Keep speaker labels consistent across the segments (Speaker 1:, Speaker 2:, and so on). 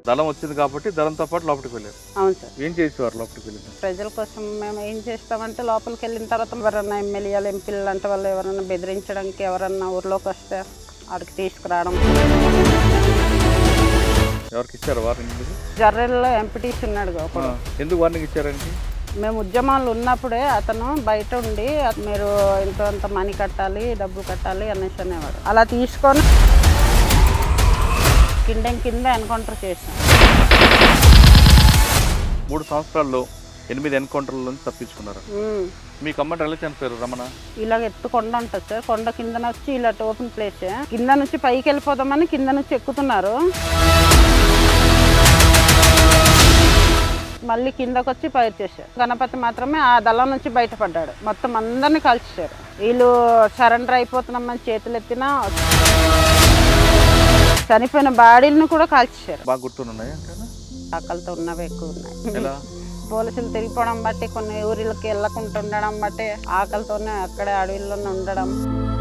Speaker 1: దళం వచ్చింది కాబట్టి దళంతో పాటు లోపలికి వెళ్ళారు
Speaker 2: అవును సార్
Speaker 1: ఏం చేసేవారు లోపలికి వెళ్ళిన
Speaker 2: ప్రజల కోసం మేము ఏం చేస్తామంటే లోపలికి వెళ్ళిన తర్వాత ఎవరన్నా ఎమ్మెల్యేలు ఎంపీలు అంటే వాళ్ళు ఎవరన్నా బెదిరించడానికి ఎవరన్నా ఊర్లోకి వస్తే ఆడికి తీసుకురావడం
Speaker 1: ఎవరికి ఇచ్చారు వార్నింగ్ మీరు
Speaker 2: జర్రెల్లో ఎంపీటీసీ ఉన్నాడు
Speaker 1: ఆ,
Speaker 2: ఒకడు
Speaker 1: ఎందుకు వార్నింగ్ ఇచ్చారండి
Speaker 2: మేము ఉద్యమాలు ఉన్నప్పుడే అతను బయట ఉండి మీరు ఇంత అంత మనీ కట్టాలి డబ్బు కట్టాలి అనేసి అనేవాడు అలా తీసుకొని కింద కింద ఎన్కౌంటర్ చేసాం
Speaker 1: మూడు సంవత్సరాల్లో ఎనిమిది ఎన్కౌంటర్ల నుంచి తప్పించుకున్నారు
Speaker 2: ఉమ్.
Speaker 1: మీ కమ్మటి ఎలా చనిపోయారు రమణ
Speaker 2: ఇలాగ ఎత్తు కొండ ఉంటుంది సార్ కొండ కింద వచ్చి ఇలా ఓపెన్ ప్లేస్ కింద నుంచి పైకి వెళ్ళిపోదామని కింద నుంచి ఎక్కుతున్నారు మళ్ళీ కిందకు వచ్చి పైరు చేశారు గణపతి మాత్రమే ఆ దళం నుంచి బయటపడ్డాడు మొత్తం అందరినీ కాల్చేశారు వీళ్ళు సరెండర్ అయిపోతున్నామని చేతులు ఎత్తినా చనిపోయిన బాడీలను కూడా కాల్చేశారు
Speaker 1: బాగా గుర్తున్నాయి అంటే
Speaker 2: ఆకలితో ఉన్నవి ఎక్కువ ఉన్నాయి
Speaker 1: ఎలా
Speaker 2: పోలీసులు తిరిగిపోవడం బట్టి కొన్ని ఊరిళ్ళకి వెళ్ళకుండా ఉండడం బట్టి ఆకలితోనే అక్కడే అడవిలోనే ఉండడం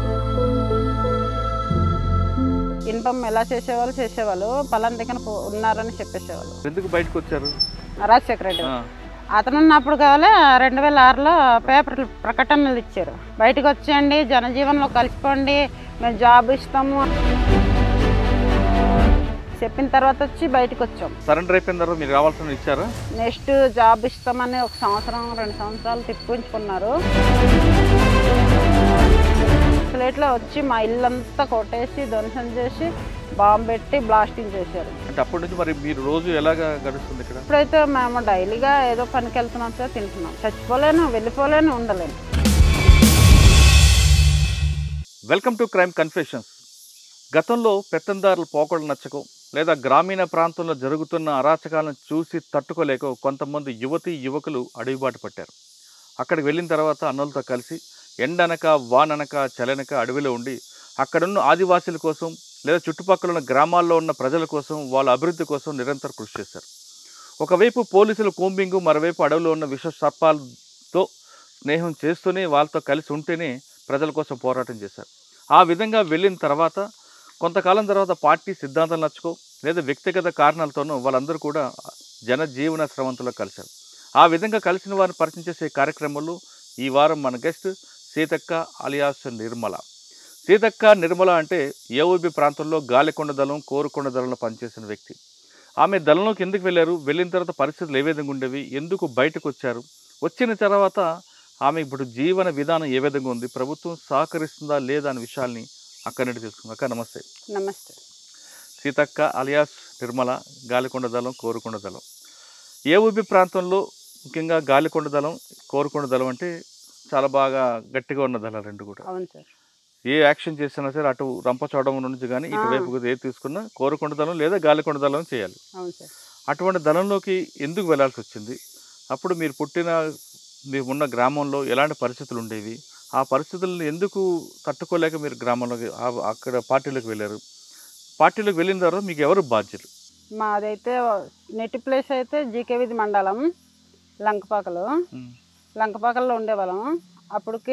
Speaker 2: ఇన్కమ్ ఎలా చేసేవాళ్ళు చేసేవాళ్ళు పలానా దగ్గర పో- ఉన్నారని చెప్పేసేవాళ్ళు
Speaker 1: ఎందుకు బయటకు వచ్చారు
Speaker 2: రాజశేఖర రెడ్డి
Speaker 1: ఆ,
Speaker 2: అతను ఉన్నప్పుడు కావాలి రెండు వేల ఆరులో పేపర్ ప్రకటనలు ఇచ్చారు బయటకు వచ్చేయండి జనజీవనంలో కలిసిపోండి మేము జాబ్ ఇస్తాము చెప్పిన తర్వాత వచ్చి బయటకు వచ్చాం
Speaker 1: సరెండర్ అయిపోయిన తర్వాత మీరు కావాల్సిన ఇచ్చారా
Speaker 2: నెక్స్ట్ జాబ్ ఇస్తామని ఒక సంవత్సరం రెండు సంవత్సరాలు తిప్పించుకున్నారు ప్లేట్లో వచ్చి మా ఇల్లంతా కొట్టేసి ధ్వంసం చేసి బాంబు పెట్టి బ్లాస్టింగ్ చేశారు
Speaker 1: అంటే అప్పటి నుంచి మరి మీరు రోజు ఎలాగా గడుస్తుంది ఇక్కడ
Speaker 2: ఇప్పుడైతే మేము డైలీగా ఏదో పనికి వెళ్తున్నాం సార్ తింటున్నాం చచ్చిపోలేను వెళ్ళిపోలేను ఉండలేను
Speaker 1: వెల్కమ్ టు క్రైమ్ కన్ఫెషన్స్ గతంలో పెత్తందారులు పోకడలు నచ్చకో లేదా గ్రామీణ ప్రాంతంలో జరుగుతున్న అరాచకాలను చూసి తట్టుకోలేక కొంతమంది యువతి యువకులు అడవిబాటు పట్టారు అక్కడికి వెళ్ళిన తర్వాత అన్నులతో కలిసి ఎండనక వాననక చలనక అడవిలో ఉండి అక్కడున్న ఆదివాసీల కోసం లేదా చుట్టుపక్కల ఉన్న గ్రామాల్లో ఉన్న ప్రజల కోసం వాళ్ళ అభివృద్ధి కోసం నిరంతరం కృషి చేశారు ఒకవైపు పోలీసులు కోంబింగు మరోవైపు అడవిలో ఉన్న విష సర్పాలతో స్నేహం చేస్తూనే వాళ్ళతో కలిసి ఉంటేనే ప్రజల కోసం పోరాటం చేశారు ఆ విధంగా వెళ్ళిన తర్వాత కొంతకాలం తర్వాత పార్టీ సిద్ధాంతాలు నచ్చుకో లేదా వ్యక్తిగత కారణాలతోనూ వాళ్ళందరూ కూడా జనజీవన స్రవంతిలో కలిశారు ఆ విధంగా కలిసిన వారిని పరిచయం చేసే కార్యక్రమంలో ఈ వారం మన గెస్ట్ సీతక్క అలియాస్ నిర్మల సీతక్క నిర్మల అంటే ఏఓబి ప్రాంతంలో గాలికొండ దళం కోరుకొండ దళంలో పనిచేసిన వ్యక్తి ఆమె దళంలోకి ఎందుకు వెళ్ళారు వెళ్ళిన తర్వాత పరిస్థితులు ఏ విధంగా ఉండేవి ఎందుకు బయటకు వచ్చారు వచ్చిన తర్వాత ఆమె ఇప్పుడు జీవన విధానం ఏ విధంగా ఉంది ప్రభుత్వం సహకరిస్తుందా లేదా అనే విషయాల్ని అక్కడి నుండి తెలుసుకుందాం అక్క నమస్తే
Speaker 2: నమస్తే
Speaker 1: సీతక్క అలియాస్ నిర్మల గాలికొండ దళం కోరుకొండ దళం ఏఓబి ప్రాంతంలో ముఖ్యంగా గాలికొండ దళం కోరుకొండ దళం అంటే చాలా బాగా గట్టిగా ఉన్న దళం రెండు కూడా
Speaker 2: అవును సార్
Speaker 1: ఏ యాక్షన్ చేసినా సరే అటు రంపచోడడం నుంచి కానీ ఇటువైపు ఏ తీసుకున్నా కోరుకొండ దళం లేదా గాలికొండ దళం చేయాలి
Speaker 2: అవును సార్
Speaker 1: అటువంటి దళంలోకి ఎందుకు వెళ్ళాల్సి వచ్చింది అప్పుడు మీరు పుట్టిన మీరు ఉన్న గ్రామంలో ఎలాంటి పరిస్థితులు ఉండేవి ఆ పరిస్థితులను ఎందుకు తట్టుకోలేక మీరు గ్రామంలోకి ఆ- అక్కడ పార్టీలోకి వెళ్ళారు పార్టీలోకి వెళ్ళిన తర్వాత మీకు ఎవరు బాధ్యులు
Speaker 2: మాదైతే నెట్ ప్లేస్ అయితే జీకేవిధి మండలం లంకపాకలు
Speaker 1: ఉమ్,
Speaker 2: లంకపాకల్లో ఉండేవాళ్ళం అప్పటికి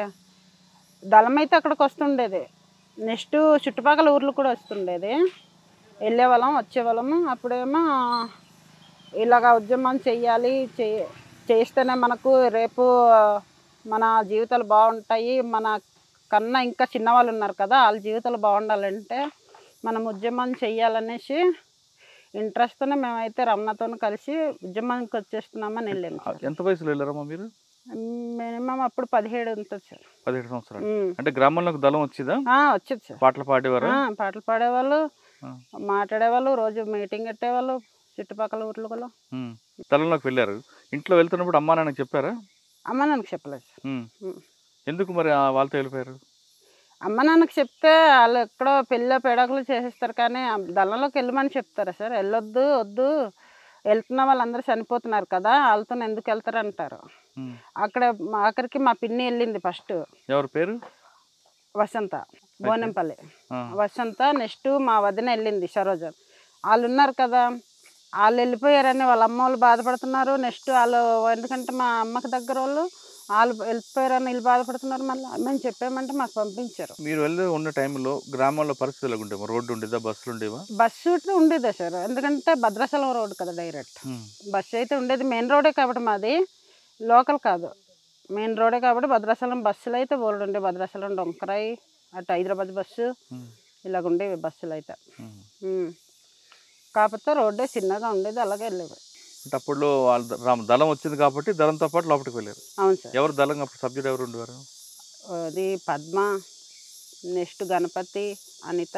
Speaker 2: దళం అయితే అక్కడికి వస్తుండేది నెక్స్ట్ చుట్టుపక్కల ఊర్లు కూడా వస్తుండేది వెళ్ళేవాళ్ళం వచ్చేవాళ్ళము అప్పుడేమో ఇలాగ ఉద్యమం చెయ్యాలి చేయ చేస్తేనే మనకు రేపు మన జీవితాలు బాగుంటాయి మన కన్నా ఇంకా చిన్నవాళ్ళు ఉన్నారు కదా వాళ్ళ జీవితాలు బాగుండాలంటే మనం ఉద్యమం చెయ్యాలనేసి ఇంట్రెస్ట్తోనే మేమైతే రమణతో కలిసి ఉద్యమానికి వచ్చేస్తున్నామని వెళ్ళాము సార్
Speaker 1: ఎంత వయసులో వెళ్ళారమ్మా మీరు
Speaker 2: మినిమం అప్పుడు పదిహేడు ఉంటుంది సార్
Speaker 1: పదిహేడు సంవత్సరాలు
Speaker 2: ఉమ్.
Speaker 1: అంటే గ్రామంలోకి దళం వచ్చిందా
Speaker 2: ఆ, వచ్చేది సార్
Speaker 1: పాటలు పాడేవారా
Speaker 2: ఆ, పాటలు పాడేవాళ్ళు
Speaker 1: ఆ.
Speaker 2: మాట్లాడేవాళ్ళు రోజు మీటింగ్ పెట్టేవాళ్ళు చుట్టుపక్కల ఊర్లు కూడా
Speaker 1: ఉమ్, దళంలోకి వెళ్ళారు ఇంట్లో వెళ్తున్నప్పుడు అమ్మా నాన్నకి చెప్పారా
Speaker 2: అమ్మ నాన్నకి చెప్పలేదు సార్
Speaker 1: ఉమ్,
Speaker 2: ఉమ్.
Speaker 1: ఎందుకు మరి ఆ వాళ్ళతో వెళ్ళిపోయారు
Speaker 2: అమ్మ నాన్నకి చెప్తే వాళ్ళు ఎక్కడో పెళ్ళి పెడకలు చేసేస్తారు కానీ ఆ దళంలోకి వెళ్ళమని చెప్తారా సార్ వెళ్ళొద్దు వద్దు వెళ్తున్న వాళ్ళందరూ చనిపోతున్నారు కదా వాళ్ళతో ఎందుకు వెళ్తారు అంటారు
Speaker 1: ఉమ్,
Speaker 2: అక్కడ మా ఆఖరికి మా పిన్ని వెళ్ళింది ఫస్ట్
Speaker 1: ఎవరి పేరు
Speaker 2: వసంత బోనెంపల్లి
Speaker 1: ఆ,
Speaker 2: వసంత నెక్స్ట్ మా వదిన వెళ్ళింది సరోజ వాళ్ళు ఉన్నారు కదా వాళ్ళు వెళ్ళిపోయారని వాళ్ళ అమ్మ వాళ్ళు బాధపడుతున్నారు నెక్స్ట్ వాళ్ళు ఎందుకంటే మా అమ్మకి దగ్గర వాళ్ళు వాళ్ళు వెళ్ళిపోయారని వీళ్ళు బాధపడుతున్నారు మళ్ళీ మేము చెప్పామంటే మాకు పంపించారు
Speaker 1: మీరు వెళ్ళి ఉన్న టైంలో గ్రామాల్లో పరిస్థితులు ఎలా ఉండేవా రోడ్డు ఉండేదా బస్సులు ఉండేవా
Speaker 2: బస్సు ఇట్లా ఉండేదా సార్ ఎందుకంటే భద్రాచలం రోడ్ కదా డైరెక్ట్
Speaker 1: ఉమ్.
Speaker 2: బస్సు అయితే ఉండేది మెయిన్ రోడే కాబట్టి మాది లోకల్ కాదు మెయిన్ రోడే కాబట్టి భద్రాచలం బస్సులు అయితే బోర్డు ఉండే భద్రాచలం డొంకరాయి అటు హైదరాబాద్ బస్సు
Speaker 1: ఉమ్.
Speaker 2: ఇలాగ ఉండేవి బస్సులు అయితే
Speaker 1: ఉమ్.
Speaker 2: ఉమ్. కాకపోతే రోడ్డే చిన్నగా ఉండేది అలాగే వెళ్ళేవి
Speaker 1: అంటే అప్పుడు వాళ్ళ ద- రామ దళం వచ్చింది కాబట్టి దళంతో పాటు లోపలికి వెళ్ళారు
Speaker 2: అవును సార్
Speaker 1: ఎవరు దళం అప్పుడు సభ్యుడు ఎవరు ఉండేవారు
Speaker 2: అది పద్మ నెక్స్ట్ గణపతి అనిత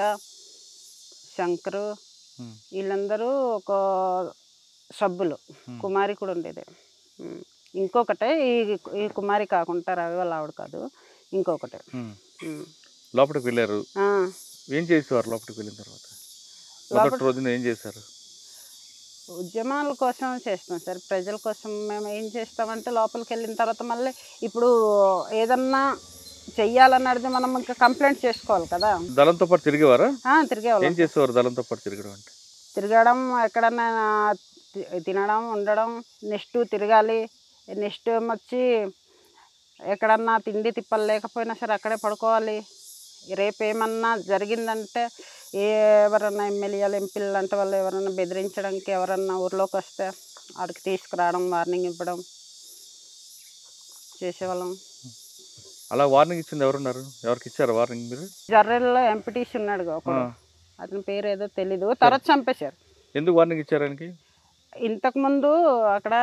Speaker 2: శంకరు
Speaker 1: ఉమ్.
Speaker 2: వీళ్ళందరూ ఒక సబ్బులు
Speaker 1: Hmm.
Speaker 2: కుమారి కూడా ఉండేది ఉమ్. ఇంకొకటే ఈ ఈ కుమారి కాకుండా రవి వాళ్ళ ఆవిడ కాదు ఇంకొకటి
Speaker 1: ఉమ్.
Speaker 2: ఉమ్.
Speaker 1: లోపలికి వెళ్ళారు
Speaker 2: ఆ,
Speaker 1: ఏం చేసేవారు లోపలికి వెళ్ళిన తర్వాత మొదటి
Speaker 2: లోపల-
Speaker 1: రోజున ఏం చేశారు
Speaker 2: ఉద్యమాల కోసం చేస్తాం సార్ ప్రజల కోసం మేము ఏం చేస్తామంటే లోపలికి వెళ్ళిన తర్వాత మళ్ళీ ఇప్పుడు ఏదన్నా చెయ్యాలన్నది మనం ఇంకా కంప్లైంట్ చేసుకోవాలి కదా
Speaker 1: దళంతో పాటు తిరిగేవారా
Speaker 2: ఆ, తిరిగేవాళ్ళం
Speaker 1: ఏం చేసేవారు దళంతో పాటు తిరగడం అంటే
Speaker 2: తిరగడం ఎక్కడన్నా తి- తినడం ఉండడం నెక్స్ట్ తిరగాలి నెక్స్ట్ వచ్చి ఎక్కడన్నా తిండి తిప్పలు లేకపోయినా సరే అక్కడే పడుకోవాలి రేపు ఏమన్నా జరిగిందంటే ఏ ఎవరన్నా ఎమ్మెల్యేలు ఎంపీలు అంటే వాళ్ళు ఎవరన్నా బెదిరించడానికి ఎవరన్నా ఊర్లోకి వస్తే వాడికి తీసుకురావడం వార్నింగ్ ఇవ్వడం చేసేవాళ్ళం
Speaker 1: అలా వార్నింగ్ ఇచ్చింది ఎవరున్నారు ఎవరికి ఇచ్చారు వార్నింగ్ మీరు
Speaker 2: జర్రెల్లో ఎంపీటీసీ ఉన్నాడు
Speaker 1: ఆ.
Speaker 2: ఒకడు అతని పేరు ఏదో తెలీదు తర్వాత చంపేశారు
Speaker 1: ఎందుకు వార్నింగ్ ఇచ్చారు ఆయనకి
Speaker 2: ఇంతకుముందు అక్కడ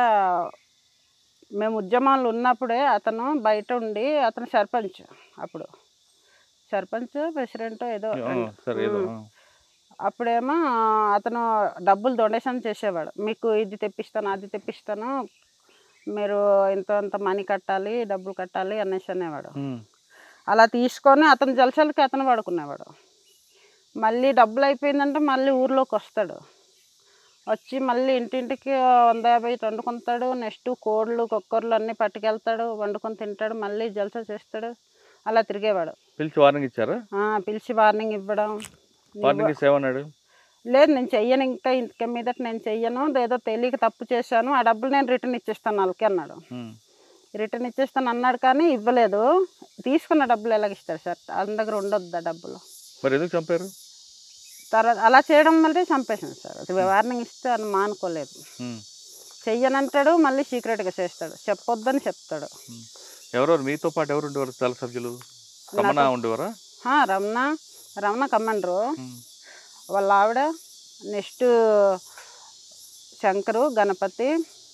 Speaker 2: మేము ఉద్యమాలు ఉన్నప్పుడే అతను బయట ఉండి అతను సర్పంచ్ అప్పుడు సర్పంచ్ ప్రెసిడెంట్ ఏదో
Speaker 1: ఆ,
Speaker 2: రెండు.
Speaker 1: సరే ఏదో
Speaker 2: ఉమ్. అప్పుడేమో అతను డబ్బులు డొనేషన్ చేసేవాడు మీకు ఇది తెప్పిస్తాను అది తెప్పిస్తాను మీరు ఇంత ఇంత మనీ కట్టాలి డబ్బులు కట్టాలి అనేసి అనేవాడు
Speaker 1: ఉమ్.
Speaker 2: అలా తీసుకొని అతను జలసాలకి అతను వాడుకునేవాడు మళ్ళీ డబ్బులు అయిపోయిందంటే మళ్ళీ ఊర్లోకి వస్తాడు వచ్చి మళ్ళీ ఇంటింటికి వంద యాభై వండుకుంటాడు నెక్స్ట్ కోళ్ళు కుక్కర్లు అన్నీ పట్టుకెళ్తాడు వండుకొని తింటాడు మళ్ళీ జలసా చేస్తాడు అలా తిరిగేవాడు
Speaker 1: పిలిచి వార్నింగ్ ఇచ్చారా
Speaker 2: ఆ, పిలిచి వార్నింగ్ ఇవ్వడం నీవు-
Speaker 1: వార్నింగ్ ఇస్తే ఏమన్నాడు
Speaker 2: లేదు నేను చెయ్యను ఇంకా ఇంక మీదట నేను చెయ్యను ఏదో తెలియక తప్పు చేశాను ఆ డబ్బులు నేను రిటర్న్ ఇచ్చేస్తాను వాళ్ళకి అన్నాడు
Speaker 1: ఉమ్.
Speaker 2: రిటర్న్ ఇచ్చేస్తాను అన్నాడు కానీ ఇవ్వలేదు తీసుకున్న డబ్బులు ఎలాగ ఇస్తారు సార్ వాళ్ళ దగ్గర ఉండొద్దు ఆ డబ్బులు
Speaker 1: మరి ఎందుకు చంపారు
Speaker 2: తర్వాత అలా చేయడం వల్లే చంపేసాను సార్ అది వార్నింగ్ ఇస్తే అని మానుకోలేదు
Speaker 1: ఉమ్.
Speaker 2: చెయ్యనంటాడు మళ్ళీ సీక్రెట్గా చేస్తాడు చెప్పొద్దని చెప్తాడు
Speaker 1: ఉమ్. ఎవరెవరు మీతో పాటు ఎవరు ఉండేవారు దళ సభ్యులు కమనా ఉండేవారా
Speaker 2: ఆ, రమణ రమణ కమాండరు
Speaker 1: ఉమ్.
Speaker 2: వాళ్ళ ఆవిడ నెక్స్ట్ శంకరు గణపతి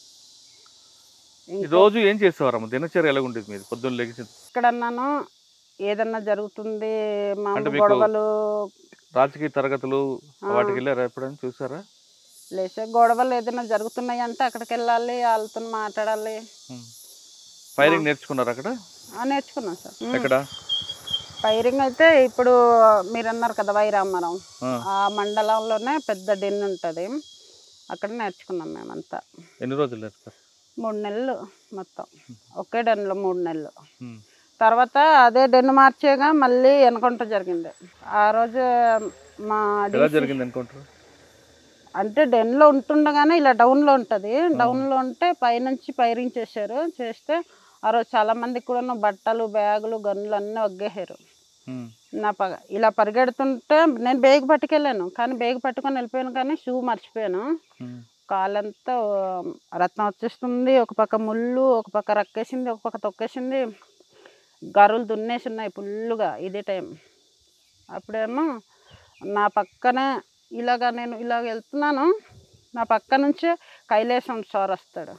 Speaker 1: ఈ
Speaker 2: ఇంకో-
Speaker 1: రోజు ఏం చేసేవారమ్మ దినచర్య ఎలా ఉండేది మీది పొద్దున్న లెగిసి
Speaker 2: ఎక్కడన్నాను ఏదన్నా జరుగుతుంది మా
Speaker 1: అంటే మీకు-
Speaker 2: గొడవలు
Speaker 1: రాజకీయ తరగతులు
Speaker 2: ఆ.
Speaker 1: వాటికి వెళ్ళారా ఎప్పుడైనా చూసారా
Speaker 2: లేచే గొడవలు ఏదైనా జరుగుతున్నాయి అంటే అక్కడికి వెళ్ళాలి వాళ్ళతో మాట్లాడాలి
Speaker 1: ఉమ్. ఫైరింగ్ నేర్చుకున్నారు అక్కడ
Speaker 2: ఆ, నేర్చుకున్నాం సార్ ఉమ్.
Speaker 1: ఎక్కడ
Speaker 2: ఫైరింగ్ అయితే ఇప్పుడు మీరు అన్నారు కదా వైరామరం
Speaker 1: ఆ.
Speaker 2: ఆ మండలంలోనే పెద్ద డెన్ ఉంటుంది అక్కడ నేర్చుకున్నాం మేమంతా
Speaker 1: ఎన్ని రోజులు నేర్చుకున్నారు
Speaker 2: మూడు నెలలు మొత్తం ఒకే డెన్లో మూడు నెలలు
Speaker 1: ఉమ్.
Speaker 2: తర్వాత అదే డెన్ మార్చేగా మళ్ళీ ఎన్కౌంటర్ జరిగింది ఆ రోజు మా
Speaker 1: ఎలా
Speaker 2: DC
Speaker 1: జరిగింది అనుకుంటారు
Speaker 2: అంటే డెన్లో ఉంటుండగానే ఇలా డౌన్లో ఉంటుంది డౌన్లో ఉంటే పైనుంచి ఫైరింగ్ చేశారు చేస్తే ఆ రోజు చాలా మందికి కూడా బట్టలు బ్యాగులు గన్నులు అన్నీ ఒగ్గేసారు
Speaker 1: ఉమ్.
Speaker 2: నా పగ ఇలా పరిగెడుతుంటే నేను బేగ్ పట్టుకెళ్ళాను కానీ బేగ్ పట్టుకొని వెళ్ళిపోయాను కానీ షూ మర్చిపోయాను
Speaker 1: ఉమ్.
Speaker 2: కాలంతా ఆ, రత్నం వచ్చేస్తుంది ఒక పక్క ముళ్ళు ఒక పక్క రక్కేసింది ఒక పక్క తొక్కేసింది గరులు దున్నేసి ఉన్నాయి ఫుల్లుగా ఇదే టైం అప్పుడేమో నా పక్కనే ఇలాగ నేను ఇలాగ వెళ్తున్నాను నా పక్క నుంచే కైలేసం సార్ వస్తాడు